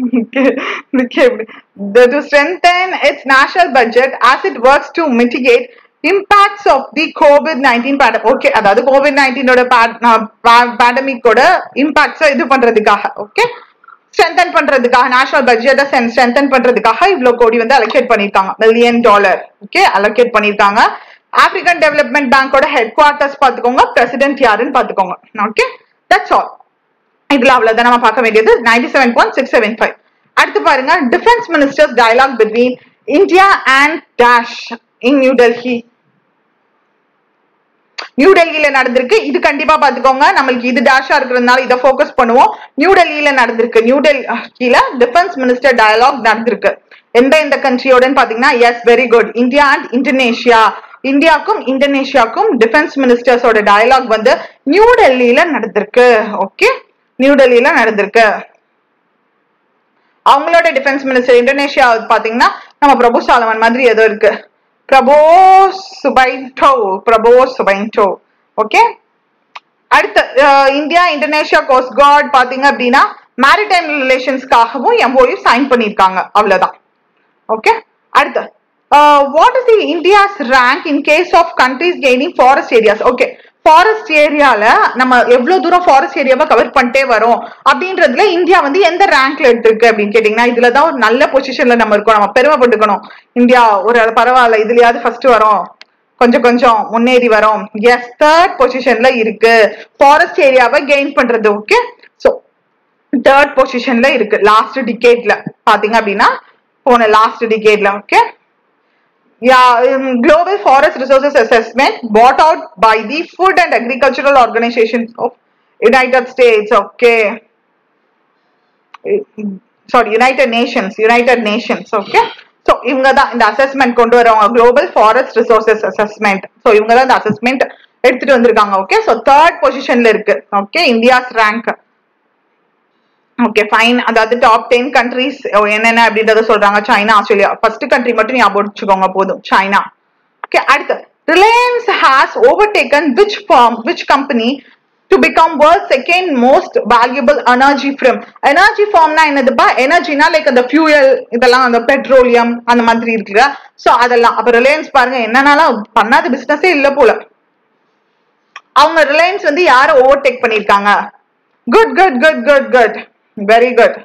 to strengthen its national budget as it works to mitigate impacts of the COVID-19 pandemic. Okay அதாவது COVID நைன்டீனோட பேண்டமிக்கோட இம்பாக்ட்ஸை இது பண்றதுக்காக okay strengthen பண்றதுக்காக நேஷனல் பட்ஜெட்டை ஸ்ட்ரென்தன் பண்றதுக்காக இவ்வளவு கோடி வந்து அலோகேட் பண்ணிருக்காங்க மில்லியன் டாலர் ஓகே அலோகேட் பண்ணிருக்காங்க ஆப்பிரிக்கன் டெவலப்மெண்ட் பேங்கோட ஹெட் குவார்டர்ஸ் பாத்துக்கோங்க பிரசிடென்ட் யாருன்னு பாத்துக்கோங்க ஓகே தட்ஸ் ஆல் இதுல அவ்வளவுதான் நம்ம பார்க்க வேண்டியது ninety seven point six seven five அடுத்து பாருங்க defence ministers dialogue between India and dash in new Delhi new டெல்லியில நடந்திருக்கு இது கண்டிப்பா பாத்துக்கோங்க நம்மளுக்கு இது டேஷா இருக்கிறதுனால இதை ஃபோக்கஸ் பண்ணுவோம் நியூ டெல்லியில நடந்திருக்கு நியூ டெல்லியில டிஃபென்ஸ் மினிஸ்டர் டயலாக் நடந்திருக்கு எந்த இந்த கண்ட்ரியோடன்னு பாத்தீங்கன்னா yes very good India and Indonesia இந்தியாவுக்கும் இந்தோனேஷியாவுக்கும் டிஃபென்ஸ் மினிஸ்டர்ஸோட டயலாக் வந்து நியூ டெல்லியில நடந்திருக்கு ஓகே நியூ டெல்லியில நடந்திருக்கு அவங்களோட டிஃபென்ஸ் மினிஸ்டர் இந்தோனேஷியா பாத்தீங்கன்னா நம்ம பிரபு சாலமன் மாதிரி ஏதோ இருக்கு Prabowo Subianto Prabowo Subianto okay அடுத்து இந்தியா இந்தோனேஷியா கோஸ்ட் கார்டு பாத்தீங்க அப்படின்னா மேரிடைம் ரிலேஷன்ஸ்க்காகவும் எம்ஓயு சைன் பண்ணிருக்காங்க அவ்வளவுதான் ஓகே அடுத்து what is the India's rank in case of countries gaining forest areas okay forest ஏரியால நம்ம எவ்வளவு தூரம் ஃபாரஸ்ட் ஏரியாவை கவர் பண்ணிட்டே வரோம் அப்படின்றதுல இந்தியா வந்து எந்த ரேங்க்ல எடுத்திருக்கு அப்படின்னு கேட்டீங்கன்னா இதுலதான் ஒரு நல்ல பொசிஷன்ல நம்ம இருக்கோம் நம்ம பெருமைப்பட்டுக்கணும் இந்தியா ஒரு பரவாயில்ல இதுலயாவது ஃபர்ஸ்ட் வரோம் கொஞ்சம் கொஞ்சம் முன்னேறி வரோம் எஸ் தேர்ட் பொசிஷன்ல இருக்கு ஃபாரஸ்ட் ஏரியாவை கெயின் பண்றது ஓகே ஸோ தேர்ட் பொசிஷன்ல இருக்கு லாஸ்ட் டிகேட்ல பாத்தீங்க அப்படின்னா போன லாஸ்ட் டிகேட்ல okay yeah, um, Global Forest Resources Assessment bought out by the Food and Agricultural Organizations of United States. Okay. Sorry, United Nations. United Nations. Okay. So இவங்க தான் இந்த assessment கொண்டு வரவங்க global forest resources assessment so இவங்க தான் இந்த assessment எடுத்துட்டு வந்திருக்காங்க ஓகே ஸோ தேர்ட் பொசிஷன்ல இருக்கு okay India's rank okay fine அதாவது டாப் டென் கண்ட்ரிஸ் என்னென்ன அப்படின்றத சொல்றாங்க சைனா ஆஸ்திரேலியா ஃபர்ஸ்ட் கண்ட்ரி மட்டும் ஞாபகம் வச்சுக்கோங்க போதும் சைனா ஓகே அடுத்து Reliance has overtaken which firm which company to become world second most valuable energy from energy ஃபார்ம்னா என்னதுப்பா எனர்ஜினா லைக் அந்த ஃபியூயல் இதெல்லாம் அந்த பெட்ரோலியம் அந்த மாதிரி இருக்குல்ல ஸோ அதெல்லாம் அப்ப ரிலையன்ஸ் பாருங்க என்னன்னாலும் பண்ணாத பிசினஸே இல்ல போல அவங்க ரிலையன்ஸ் வந்து யாரை ஓவர்டேக் பண்ணிருக்காங்க good good good good good very good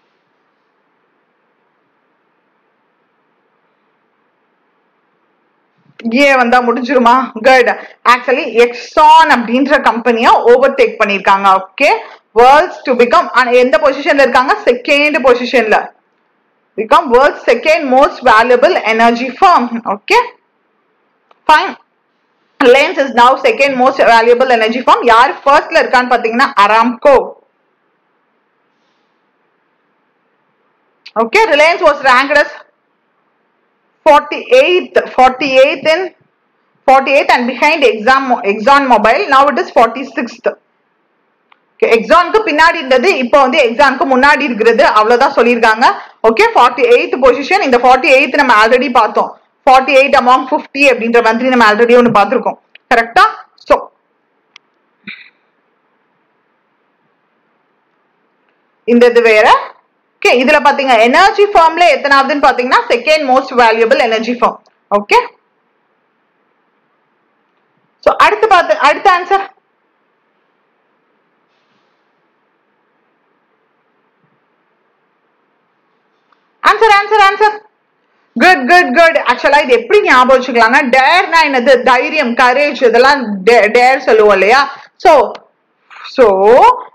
ஏ வந்தா முடிஞ்சிருமா குட் ஆக்சுவலி எக்ஸான் அப்படின்ற கம்பெனியை ஓவர்டேக் பண்ணிருக்காங்க ஓகே வேர்ல்ட்ஸ் டு பிகம் எந்த பொசிஷன்ல இருக்காங்க செகண்ட் பொசிஷன்ல become world second most valuable energy form okay fine Reliance is now second most valuable energy firm யார் ஃபர்ஸ்ட்ல இருக்கான்னு பாத்தீங்கன்னா Aramco Okay, Reliance was ranked as 48th, 48th in 48th and behind Exxon, Exxon Mobil. Now it is 46th. எக்ஸானுக்கு பின்னாடி இருந்தது இப்போ வந்து எக்ஸானுக்கு முன்னாடி இருக்கிறது அவ்வளவுதான் சொல்லியிருக்காங்க ஓகே ஃபார்ட்டி எயித் பொசிஷன் இந்த ஃபார்ட்டி எயித் நம்ம ஆல்ரெடி பார்த்தோம் ஃபார்ட்டி எயிட் அமாங் ஃபிஃப்டி அப்படின்ற மாதிரி நம்ம ஆல்ரெடி ஒன்று பார்த்துருக்கோம் கரெக்டா ஸோ இந்த இது வேற ஓகே இதுல பாத்தீங்க எனர்ஜி ஃபார்ம்ல எத்தனாவதுன்னு பாத்தீங்கன்னா second most valuable energy form okay so அடுத்து பார்த்து அடுத்த answer answer answer answer good good good ஆக்சுவலா இது எப்படி ஞாபகம் வச்சுக்கலாம்னா டேர்னா என்னது தைரியம் கரேஜ் இதெல்லாம் டேர் சொல்லுவோம் இல்லையா சோ சோ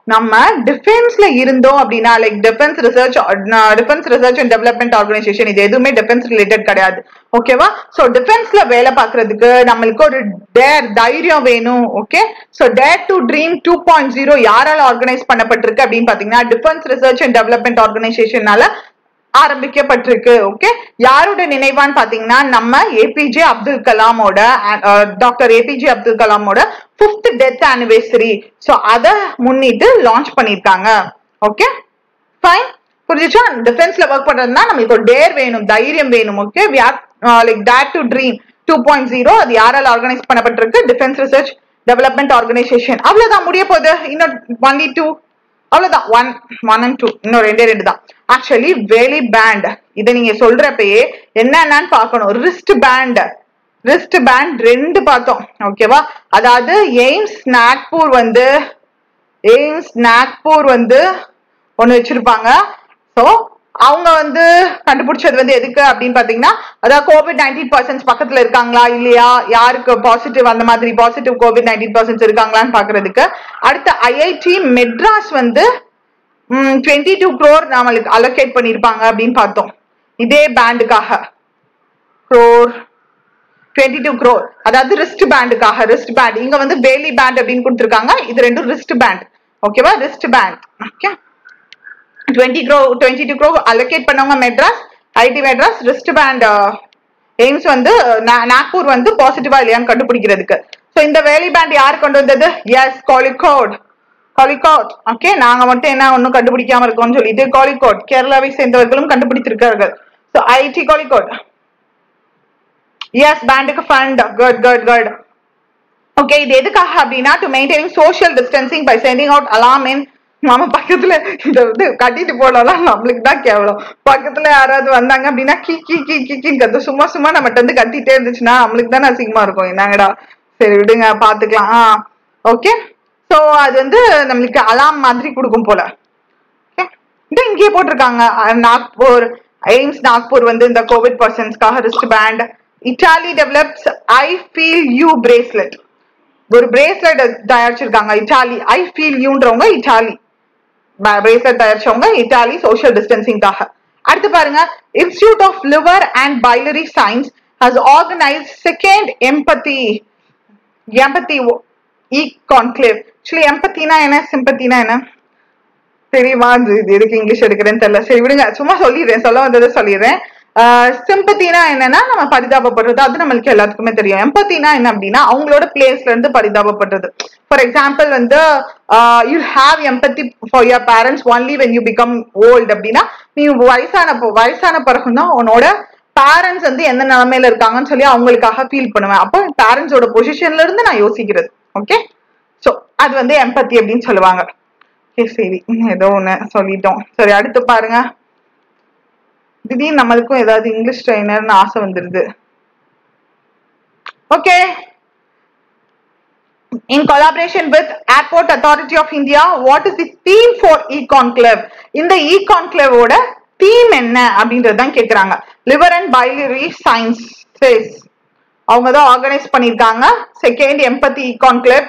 நம்ம டிஃபென்ஸ்ல இருந்தோம் அப்படின்னா like defence research defence research and development organisation இது எதுவுமே டிஃபென்ஸ் ரிலேட்டட் கிடையாது ஓகேவா சோ டிஃபென்ஸ்ல வேலை பார்க்கறதுக்கு நம்மளுக்கு ஒரு டேர் தைரியம் வேணும் okay so dare to dream two point zero யாரால ஆர்கனைஸ் பண்ணப்பட்டிருக்கு அப்படின்னு பாத்தீங்கன்னா டிஃபென்ஸ் ரிசர்ச் அண்ட் டெவலப்மெண்ட் ஆர்கனைசேஷனால ஆரம்பிக்கப்பட்டிருக்கு ஓகே யாரோட நினைவான்னு பாத்தீங்கன்னா நம்ம ஏபிஜே அப்துல் கலாமோட டாக்டர் ஏபிஜே அப்துல் கலாமோட பிப்த் டெத் ஆனிவர்சரி ஸோ அதை முன்னிட்டு லான்ச் பண்ணிருக்காங்க ஓகே ஃபைன் புரிஞ்சுச்சா டிஃபென்ஸ்ல ஒர்க் பண்றதுனா நம்மளுக்கு ஒரு டேர் வேணும் தைரியம் வேணும் okay like dare to dream two point zero அது யாரால ஆர்கனைஸ் பண்ணப்பட்டிருக்கு டிஃபென்ஸ் ரிசர்ச் டெவலப்மெண்ட் ஆர்கனைசேஷன் அவ்வளவுதான் முடிய போகுது இன்னும் ஒன்லி டூ அவ்வளவுதான் ஒன் ஒன் அண்ட் டூ இன்னும் ரெண்டே ரெண்டு தான் ஆக்சுவலி வேலி பேண்ட் இதை நீங்க சொல்றப்பயே என்னென்னு பார்க்கணும் ரிஸ்ட் பேண்ட் ரிஸ்ட் பேண்ட் ரெண்டு பார்த்தோம் ஓகேவா அதாவது எய்ம்ஸ் நாக்பூர் வந்து எய்ம்ஸ் நாக்பூர் வந்து ஒன்னு வச்சிருப்பாங்க ஸோ அவங்க வந்து கண்டுபிடிச்சது வந்து எதுக்கு அப்படின்னு பாத்தீங்கன்னா அதாவது கோவிட் நைன்டீன் பர்சன்ட் பக்கத்துல இருக்காங்களா இல்லையா யாருக்கு பாசிட்டிவ் அந்த மாதிரி பாசிட்டிவ் கோவிட் நைன்டீன் பர்சன்ட் இருக்காங்களான்னு பாக்குறதுக்கு அடுத்து ஐஐடி மெட்ராஸ் வந்து டுவெண்ட்டி டூ க்ரோர் நம்மளுக்கு அலோகேட் பண்ணியிருப்பாங்க அப்படின்னு பார்த்தோம் இதே பேண்டுக்காக க்ரோர் டுவெண்ட்டி டூ க்ரோர் அதாவது ரிஸ்ட் பேண்டுக்காக ரிஸ்ட் பேண்ட் இங்க வந்து பேலி பேண்ட் அப்படின்னு கொடுத்துருக்காங்க இது ரெண்டும் ரிஸ்ட் பேண்ட் ஓகேவா wrist band okay twenty crore twenty two crore allocate பண்ணவங்க Madras IIT Madras wrist band AIIMS வந்து நாக்பூர் வந்து பாசிட்டிவா இல்லையான்னு கண்டுபிடிக்கிறதுக்கு ஸோ இந்த வேலி பேண்ட் யார் கொண்டு வந்தது எஸ் காலிகோட் காலிகோட் ஓகே நாங்க மட்டும் என்ன ஒன்றும் கண்டுபிடிக்காம இருக்கோம்னு சொல்லிட்டு காலிகோட் கேரளாவை சேர்ந்தவர்களும் கண்டுபிடித்திருக்கார்கள் ஸோ ஐடி காலிகோட் எஸ் பேண்டுக்கு fund good good good okay இது எதுக்காக அப்படின்னா to maintaining social distancing by sending out alarm in நம்ம பக்கத்துல இத வந்து கட்டிட்டு போனாலாம் நம்மளுக்கு தான் கேவலம் பக்கத்துல யாராவது வந்தாங்க அப்படின்னா கி கி கி கி கின்னு கத்து சும்மா சும்மா நம்மகிட்ட வந்து கத்திட்டே இருந்துச்சுன்னா நம்மளுக்கு தானே அசிங்கமா இருக்கும் என்னங்கடா சரி விடுங்க பாத்துக்கலாம் ஆ ஓகே ஸோ அது வந்து நம்மளுக்கு அலாம் மாதிரி கொடுக்கும் போல ஓகே இந்த இங்கேயே போட்டிருக்காங்க நாக்பூர் எய்ம்ஸ் நாக்பூர் வந்து இந்த கோவிட் பர்சன்ஸ்க்காக wrist band Italy develops I feel you bracelet ஒரு பிரேஸ்லெட் தயாரிச்சிருக்காங்க இட்டாலி ஐ ஃபீல் யூன்றவங்க இட்டாலி பிரேஸ்லெட் தயாரிச்சவங்க இட்டாலி சோஷியல் டிஸ்டன்சிங்காக அடுத்து பாருங்க institute of liver and biliary science has organise second empathy empathy e conclave actually எம்பத்தினா என்ன சிம்பத்தினா என்ன தெரியுமா இது எதுக்கு இங்கிலீஷ் எடுக்கிறேன்னு தெரியல சரி விடுங்க சும்மா சொல்லிடுறேன் சொல்ல வந்ததை சொல்லிடுறேன் சிம்பத்தினா என்னன்னா நம்ம பரிதாபப்படுறது அது நம்மளுக்கு எல்லாத்துக்குமே தெரியும் எம்பத்தினா என்ன அப்படின்னா அவங்களோட பிளேஸ்ல இருந்து பரிதாபப்படுறது ஃபார் எக்ஸாம்பிள் வந்து you have empathy for your parents only when you become old அப்படின்னா நீ வயசான வயசான பிறகுதான் உன்னோட பேரண்ட்ஸ் வந்து எந்த நிலைமையில இருக்காங்கன்னு சொல்லி அவங்களுக்காக ஃபீல் பண்ணுவேன் அப்போ பேரண்ட்ஸோட பொசிஷன்ல இருந்து நான் யோசிக்கிறது ஓகே ஸோ அது வந்து எம்பத்தி அப்படின்னு சொல்லுவாங்க சரி ஏதோ ஒன்று சொல்லிட்டோம் சரி அடுத்து பாருங்க திடீர்னு நம்மளுக்கும் ஏதாவது இங்கிலீஷ் ட்ரைனர்னு ஆசை வந்துருது okay in collaboration with airport authority of India what is the theme for e conclave இந்த இ கான்க்ளேவோட தீம் என்ன அப்படின்றது தான் கேட்குறாங்க லிவர் அண்ட் பைலரி சயின்சஸ் அவங்க தான் ஆர்கனைஸ் பண்ணியிருக்காங்க second empathy e conclave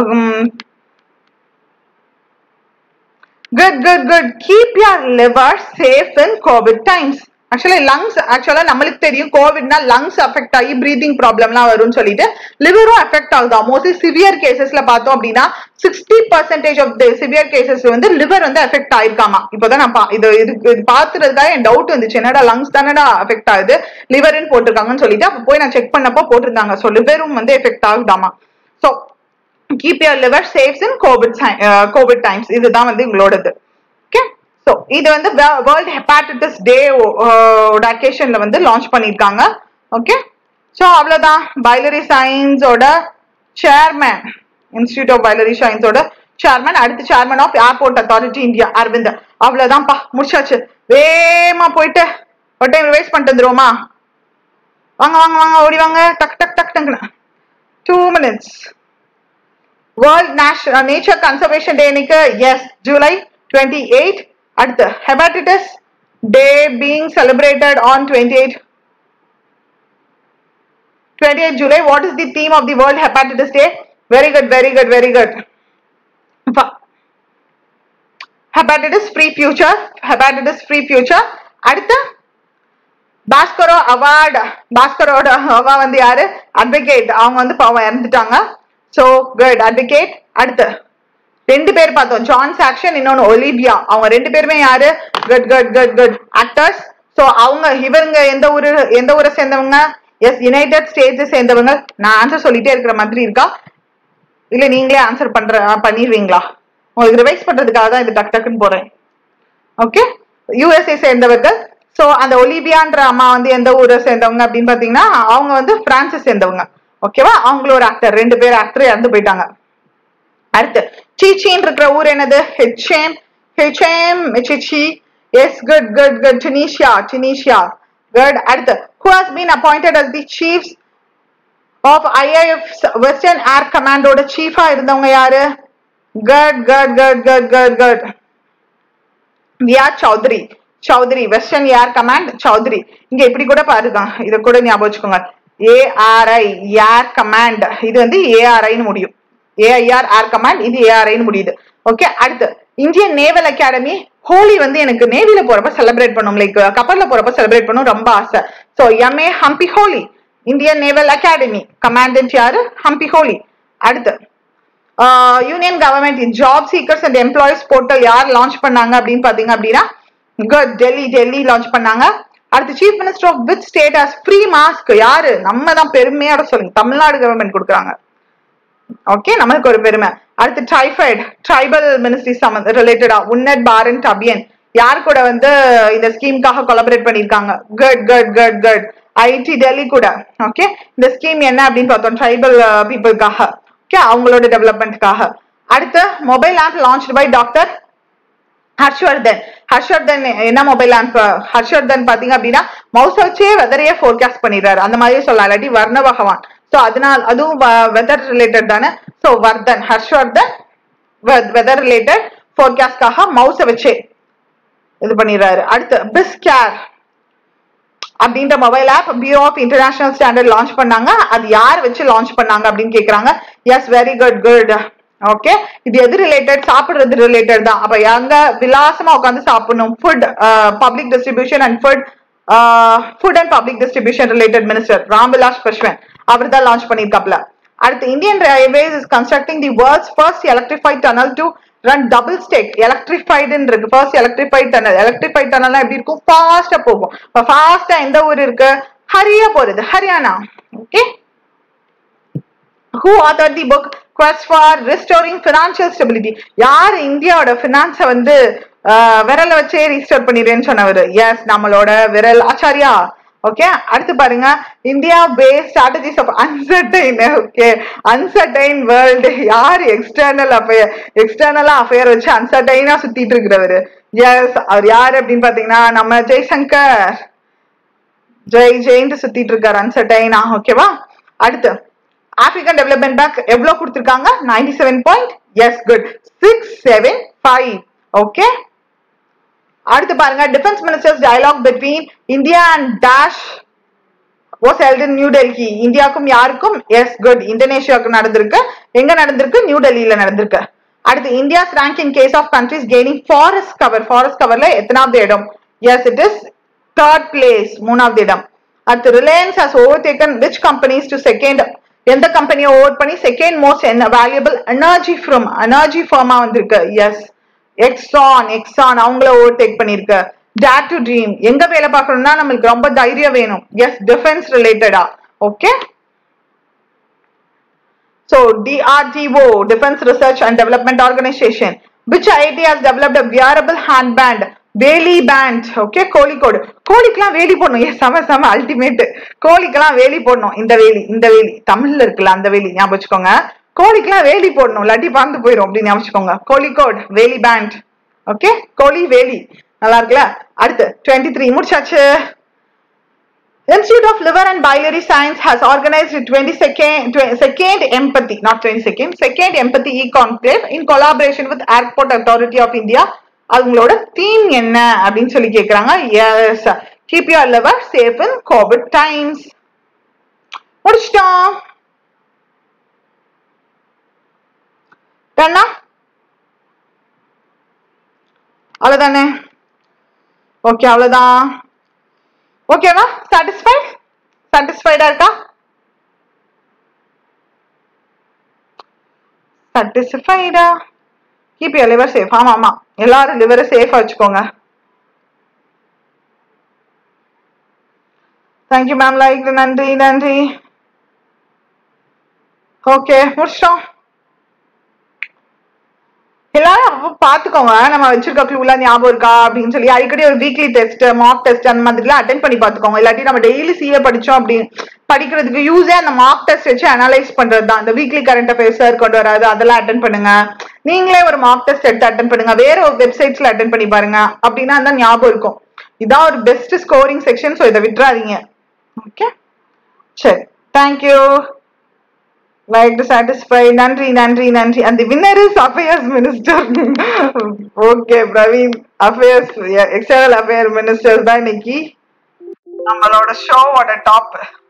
good good good keep your liver safe in COVID times actually lungs ஆக்சுவலா நம்மளுக்கு தெரியும் கோவிட்னா லங்ஸ் அஃபெக்ட் ஆகி பிரீதிங் ப்ராப்ளம்லாம் வரும்னு சொல்லிட்டு லிவரும் அஃபெக்ட் ஆகுதா மோஸ்ட்லி சிவியர் கேசஸ்ல பார்த்தோம் அப்படின்னா sixty percentage of the severe cases வந்து லிவர் வந்து அஃபெக்ட் ஆயிருக்காமா இப்போதான் நான் இது இது பாத்துறதுக்காக என் டவுட் வந்துச்சு என்னடா லங்ஸ் தானடா அஃபெக்ட் ஆகுது லிவர்னு போட்டிருக்காங்கன்னு சொல்லிட்டு அப்போ போய் நான் செக் பண்ணப்போ போட்டிருந்தாங்க ஸோ லிவரும் வந்து எஃபெக்ட் ஆகுதாமா so keep your liver safes in COVID COVID times இதுதான் வந்து உங்களோடது ஓகே ஸோ இது வந்து வேர்ல்ட் ஹெப்பாட்டிட்டிஸ் டே அக்கேஷன்ல வந்து லான்ச் பண்ணியிருக்காங்க ஓகே ஸோ அவ்வளோதான் பைலரி சயின்ஸோட சேர்மேன் இன்ஸ்டியூட் ஆஃப் பைலரி சயின்ஸோட சேர்மேன் அடுத்து chairman of airport authority India Arvind அவ்வளோதான்ப்பா முடிச்சாச்சு வேமா போயிட்டு ஒரு டைம் வேஸ்ட் பண்ணிட்டு வந்துருவோமா வாங்க வாங்க வாங்க ஓடி வாங்க டக் டக் டக் டக்குன்னு two minutes world national nature conservation day இன்னைக்கு எஸ் ஜூலை டுவெண்ட்டி எயிட் அடுத்து hepatitis day being celebrated on twenty eight twenty eight July what is the theme of the world hepatitis day very good very good very good hepatitis free future hepatitis free future அடுத்து பாஸ்கரோ award பாஸ்கரோட அவா வந்து யாரு advocate அவங்க வந்து பாவம் இறந்துட்டாங்க so good advocate அடுத்து ரெண்டு பேர் பார்த்தோம் ஜான் சாக்ஷன் இன்னொன்னு ஒலிவியா அவங்க ரெண்டு பேருமே யாரு good good good good actors so அவங்க இவங்க எந்த ஊரு எந்த ஊரை சேர்ந்தவங்க எஸ் யுனைடெட் ஸ்டேட்ஸ் சேர்ந்தவங்க நான் ஆன்சர் சொல்லிட்டே இருக்கிற மாதிரி இருக்கா இல்ல நீங்களே ஆன்சர் பண்ற பண்ணிடுவீங்களா உங்களுக்கு ரிவைஸ் பண்றதுக்காக தான் இது டக் டக்குன்னு போறேன் ஓகே யூஎஸ்ஏ சேர்ந்தவர்கள் ஸோ அந்த ஒலிவியான்ற அம்மா வந்து எந்த ஊரை சேர்ந்தவங்க அப்படின்னு பாத்தீங்கன்னா அவங்க வந்து பிரான்ஸை சேர்ந்தவங்க ஓகேவா அவங்களோட ஆக்டர் ரெண்டு பேர் ஆக்டர் இறந்து போயிட்டாங்க அடுத்து சீச்சின்னு இருக்கிற ஊர் என்னது ஹெச்எம் ஹெச்எம் சிச்சி yes good good good Tunisia Tunisia good அடுத்து who has been appointed as the chiefs of IIF western air கமாண்டோட சீஃபா இருந்தவங்க யாரு good good good good good good வியா Chaudhary Chaudhary western air command Chaudhary இங்க இப்படி கூட பாருங்க இத கூட ஞாபகம் வச்சுக்கோங்க ஏஆர்ஐ ஏர் கமாண்ட் இது வந்து ஏஆர்ஐன்னு முடியும் ஏஐஆர் ஏர் கமாண்ட் இது ஏஆர்ஐன்னு முடியுது ஓகே அடுத்து இந்தியன் நேவல் அகாடமி ஹோலி வந்து எனக்கு நேவில போறப்ப செலிப்ரேட் பண்ணும் லைக் கப்பல்ல போறப்ப செலிப்ரேட் பண்ணும் ரொம்ப ஆசை so MA Hampiholi Indian naval academy commandant யாரு ஹம்பி ஹோலி அடுத்து union government job seekers and employees portal யார் லான்ச் பண்ணாங்க அப்படின்னு பாத்தீங்க அப்படின்னா குட் டெல்லி டெல்லி லான்ச் பண்ணாங்க அடுத்து chief minister of with state has free mask யாரு நம்ம தான் பெருமையோட சொல்லுங்க தமிழ்நாடு கவர்மெண்ட் கொடுக்குறாங்க ஓகே நம்மளுக்கு ஒரு பெருமை அடுத்து டைஃபாய்டு ட்ரைபல் மினிஸ்ட்ரி சம்மந்த ரிலேட்டடா உன்னட் பாரண்ட் அபியன் யார் கூட வந்து இந்த ஸ்கீம்காக கொலபரேட் பண்ணிருக்காங்க good good good good IIT Delhi கூட ஓகே இந்த ஸ்கீம் என்ன அப்படின்னு பார்த்தோம் ட்ரைபல் பீப்புளுக்காக ஓகே அவங்களோட டெவலப்மெண்ட்காக அடுத்து mobile app launch by doctor Harshvardhan Harshvardhan என்ன மொபைல் ஆப் ஹர்ஷ்வர்தன் பாத்தீங்க அப்படின்னா மவுஸ் வச்சே வெதரையே ஃபோர்காஸ்ட் பண்ணிடுறாரு அந்த மாதிரியே சொல்லலாம் இல்லாட்டி வர்ண பகவான் ஸோ அதனால் அதுவும் வெதர் ரிலேட்டட் தானே so Vardhan Harshvardhan weather related ஃபோர்காஸ்ட்காக மவுஸை வச்சே இது பண்ணிடுறாரு அடுத்து பிஸ்கேர் அப்படின்ற mobile app bureau of international standard launch பண்ணாங்க அது யார் வச்சு லான்ச் பண்ணாங்க அப்படின்னு கேக்குறாங்க yes very good good okay இது எது ரிலேட்டட் சாப்பிடுறது ரிலேட்டட் தான் அப்ப எங்க விலாசமா உட்காந்து சாப்பிடணும் food public distribution and food food and public distribution related minister Ramvilas Paswan அவர் தான் லான்ச் பண்ணியிருக்காப்ல அடுத்து Indian railways is constructing the world's first electrified tunnel to run double stack எலக்ட்ரிஃபைடுன்னு இருக்கு ஃபர்ஸ்ட் எலக்ட்ரிஃபைட் டனல் எலக்ட்ரிஃபைட் டனல்னா எப்படி இருக்கும் ஃபாஸ்டா போகும் இப்போ ஃபாஸ்டா எந்த ஊர் இருக்கு ஹரியா போறது Haryana okay who author the book quest for restoring financial stability யார் இந்தியாவோட ஃபினான்ஸை வந்து விரல வச்சே ரீஸ்டோர் பண்ணிடுறேன்னு சொன்னவர் எஸ் நம்மளோட விரல் ஆச்சாரியா ஓகே அடுத்து பாருங்க India face strategies of uncertain okay uncertain world யார் எக்ஸ்டர்னல் அஃபேர் எக்ஸ்டர்னலா அஃபேர் வச்சு அன்சர்டைனா சுத்திட்டு இருக்கிறவரு எஸ் அவர் யாரு அப்படின்னு பாத்தீங்கன்னா நம்ம ஜெய்சங்கர் ஜெய் ஜெயின்ட்டு சுத்திட்டு இருக்காரு அன்சர்டைனா ஓகேவா அடுத்து ஆப்பிரிக்கன் டெவலப்மெண்ட் பேங்க் எவ்வளவு கொடுத்துருக்காங்க ninety seven point yes good six seven five okay அடுத்து பாருங்க defence ministers dialogue between India and dash was held in new Delhi இந்தியாவுக்கும் யாருக்கும் எஸ் குட் இந்தோனேஷியாவுக்கு நடந்திருக்கு எங்க நடந்திருக்கு நியூ டெல்லியில நடந்திருக்கு அடுத்து India's ranking case of countries gaining forest cover forest கவர்ல எத்தனாவது இடம் yes it is third place மூணாவது இடம் அடுத்து Reliance has over taken which companies to second எந்த கம்பெனியை ஓவர் பண்ணி செகண்ட் மோஸ்ட் என்ன வேல்யூபிள் எனர்ஜி ஃப்ரம் எனர்ஜி ஃபார்மா வந்திருக்கு எஸ் எக்ஸான் எக்ஸான் அவங்கள ஓவர் டேக் பண்ணிருக்கு டேர் டு ட்ரீம் எங்க வேலை பார்க்கணும்னா நம்மளுக்கு ரொம்ப தைரியம் வேணும் எஸ் டிஃபென்ஸ் ரிலேட்டடா okay So DRDO, Defense Research and Development Organization, which IIT has developed a wearable handband, வேலி பேண்ட் ஓகே கோழிக்கோடு கோழிக்கெல்லாம் வேலி போடணும் ஏ செம செம அல்டிமேட் கோழிக்கெல்லாம் வேலி போடணும் இந்த வேலி இந்த வேலி தமிழ்ல இருக்குல்ல அந்த வேலி ஞாபகம் வச்சுக்கோங்க கோழிக்கெல்லாம் வேலி போடணும் இல்லாட்டி பறந்து போயிடும் அப்படின்னு ஞாபகம் வச்சுக்கோங்க கோழிக்கோட் வேலி பேண்ட் ஓகே கோழி வேலி நல்லா இருக்குல்ல அடுத்து டுவெண்ட்டி த்ரீ முடிச்சாச்சு Institute of Liver and Biliary Science has organized a 22nd, tw- second empathy, not 22nd, second empathy e-conclave in collaboration with Airport Authority of India. அவங்களோட தீம் என்ன அப்படின்னு சொல்லி கேக்குறாங்க yes keep your liver safe in COVID times முடிச்சிட்டோம் டன்னா அவ்வளவுதானே okay அவ்வளவுதான் ஓகேவா சாட்டிஸ்ஃபைட் சாட்டிஸ்ஃபைடா இருக்கா சாட்டிஸ்ஃபைடா கீப் யூர் லிவர் சேஃப் ஆமா ஆமா எல்லாரும் லிவரை சேஃபா வச்சுக்கோங்க தேங்க்யூ மேம் லைக் நன்றி நன்றி ஓகே முடிச்சிட்டோம் எல்லாரும் அப்ப பாத்துக்கோங்க நம்ம வச்சிருக்க க்ளூலாம் ஞாபகம் இருக்கா அப்படின்னு சொல்லி அடிக்கடி ஒரு வீக்லி டெஸ்ட் மார்க் டெஸ்ட் அந்த மாதிரிலாம் அட்டன் பண்ணி பாத்துக்கோங்க இல்லாட்டி நம்ம டெய்லி சிஏ படிச்சோம் அப்படி படிக்கிறதுக்கு யூஸே அந்த மார்க் டெஸ்ட் வச்சு அனலைஸ் பண்றது தான் இந்த வீக்லி கரண்ட் அஃபேர்ஸ் சார் கொண்டு வராது அதெல்லாம் அட்டன் பண்ணுங்க நீங்களே ஒரு மார்க் டெஸ்ட் எடுத்து அட்டன் பண்ணுங்க வேற ஒரு வெப்சைட்ஸ்ல அட்டன் பண்ணி பாருங்க அப்படின்னா தான் ஞாபகம் இருக்கும் இதான் ஒரு பெஸ்ட் ஸ்கோரிங் செக்ஷன் ஸோ இதை விட்டுறாதீங்க ஓகே சரி தேங்க்யூ like to satisfy நன்றி நன்றி நன்றி and the winner is affairs minister okay Praveen affairs external affairs ministers தான் இன்னைக்கு நம்மளோட ஷோவோட டாப்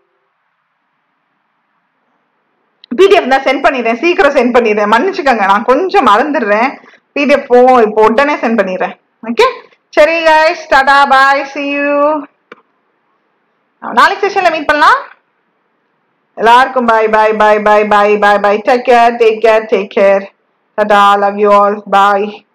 பிடிஎஃப் தான் சென்ட் பண்ணிடுறேன் சீக்கிரம் சென்ட் பண்ணிடுறேன் மன்னிச்சுக்கோங்க நான் கொஞ்சம் மறந்துடுறேன் பிடிஎஃப் போவோம் இப்போ உடனே சென்ட் பண்ணிடுறேன் ஓகே சரி guys Tata bye see you நாளைக்கு செஷன்ல மீட் பண்ணலாம் எல்லாருக்கும் bye bye bye bye bye bye bye take care take care take care tata love you all bye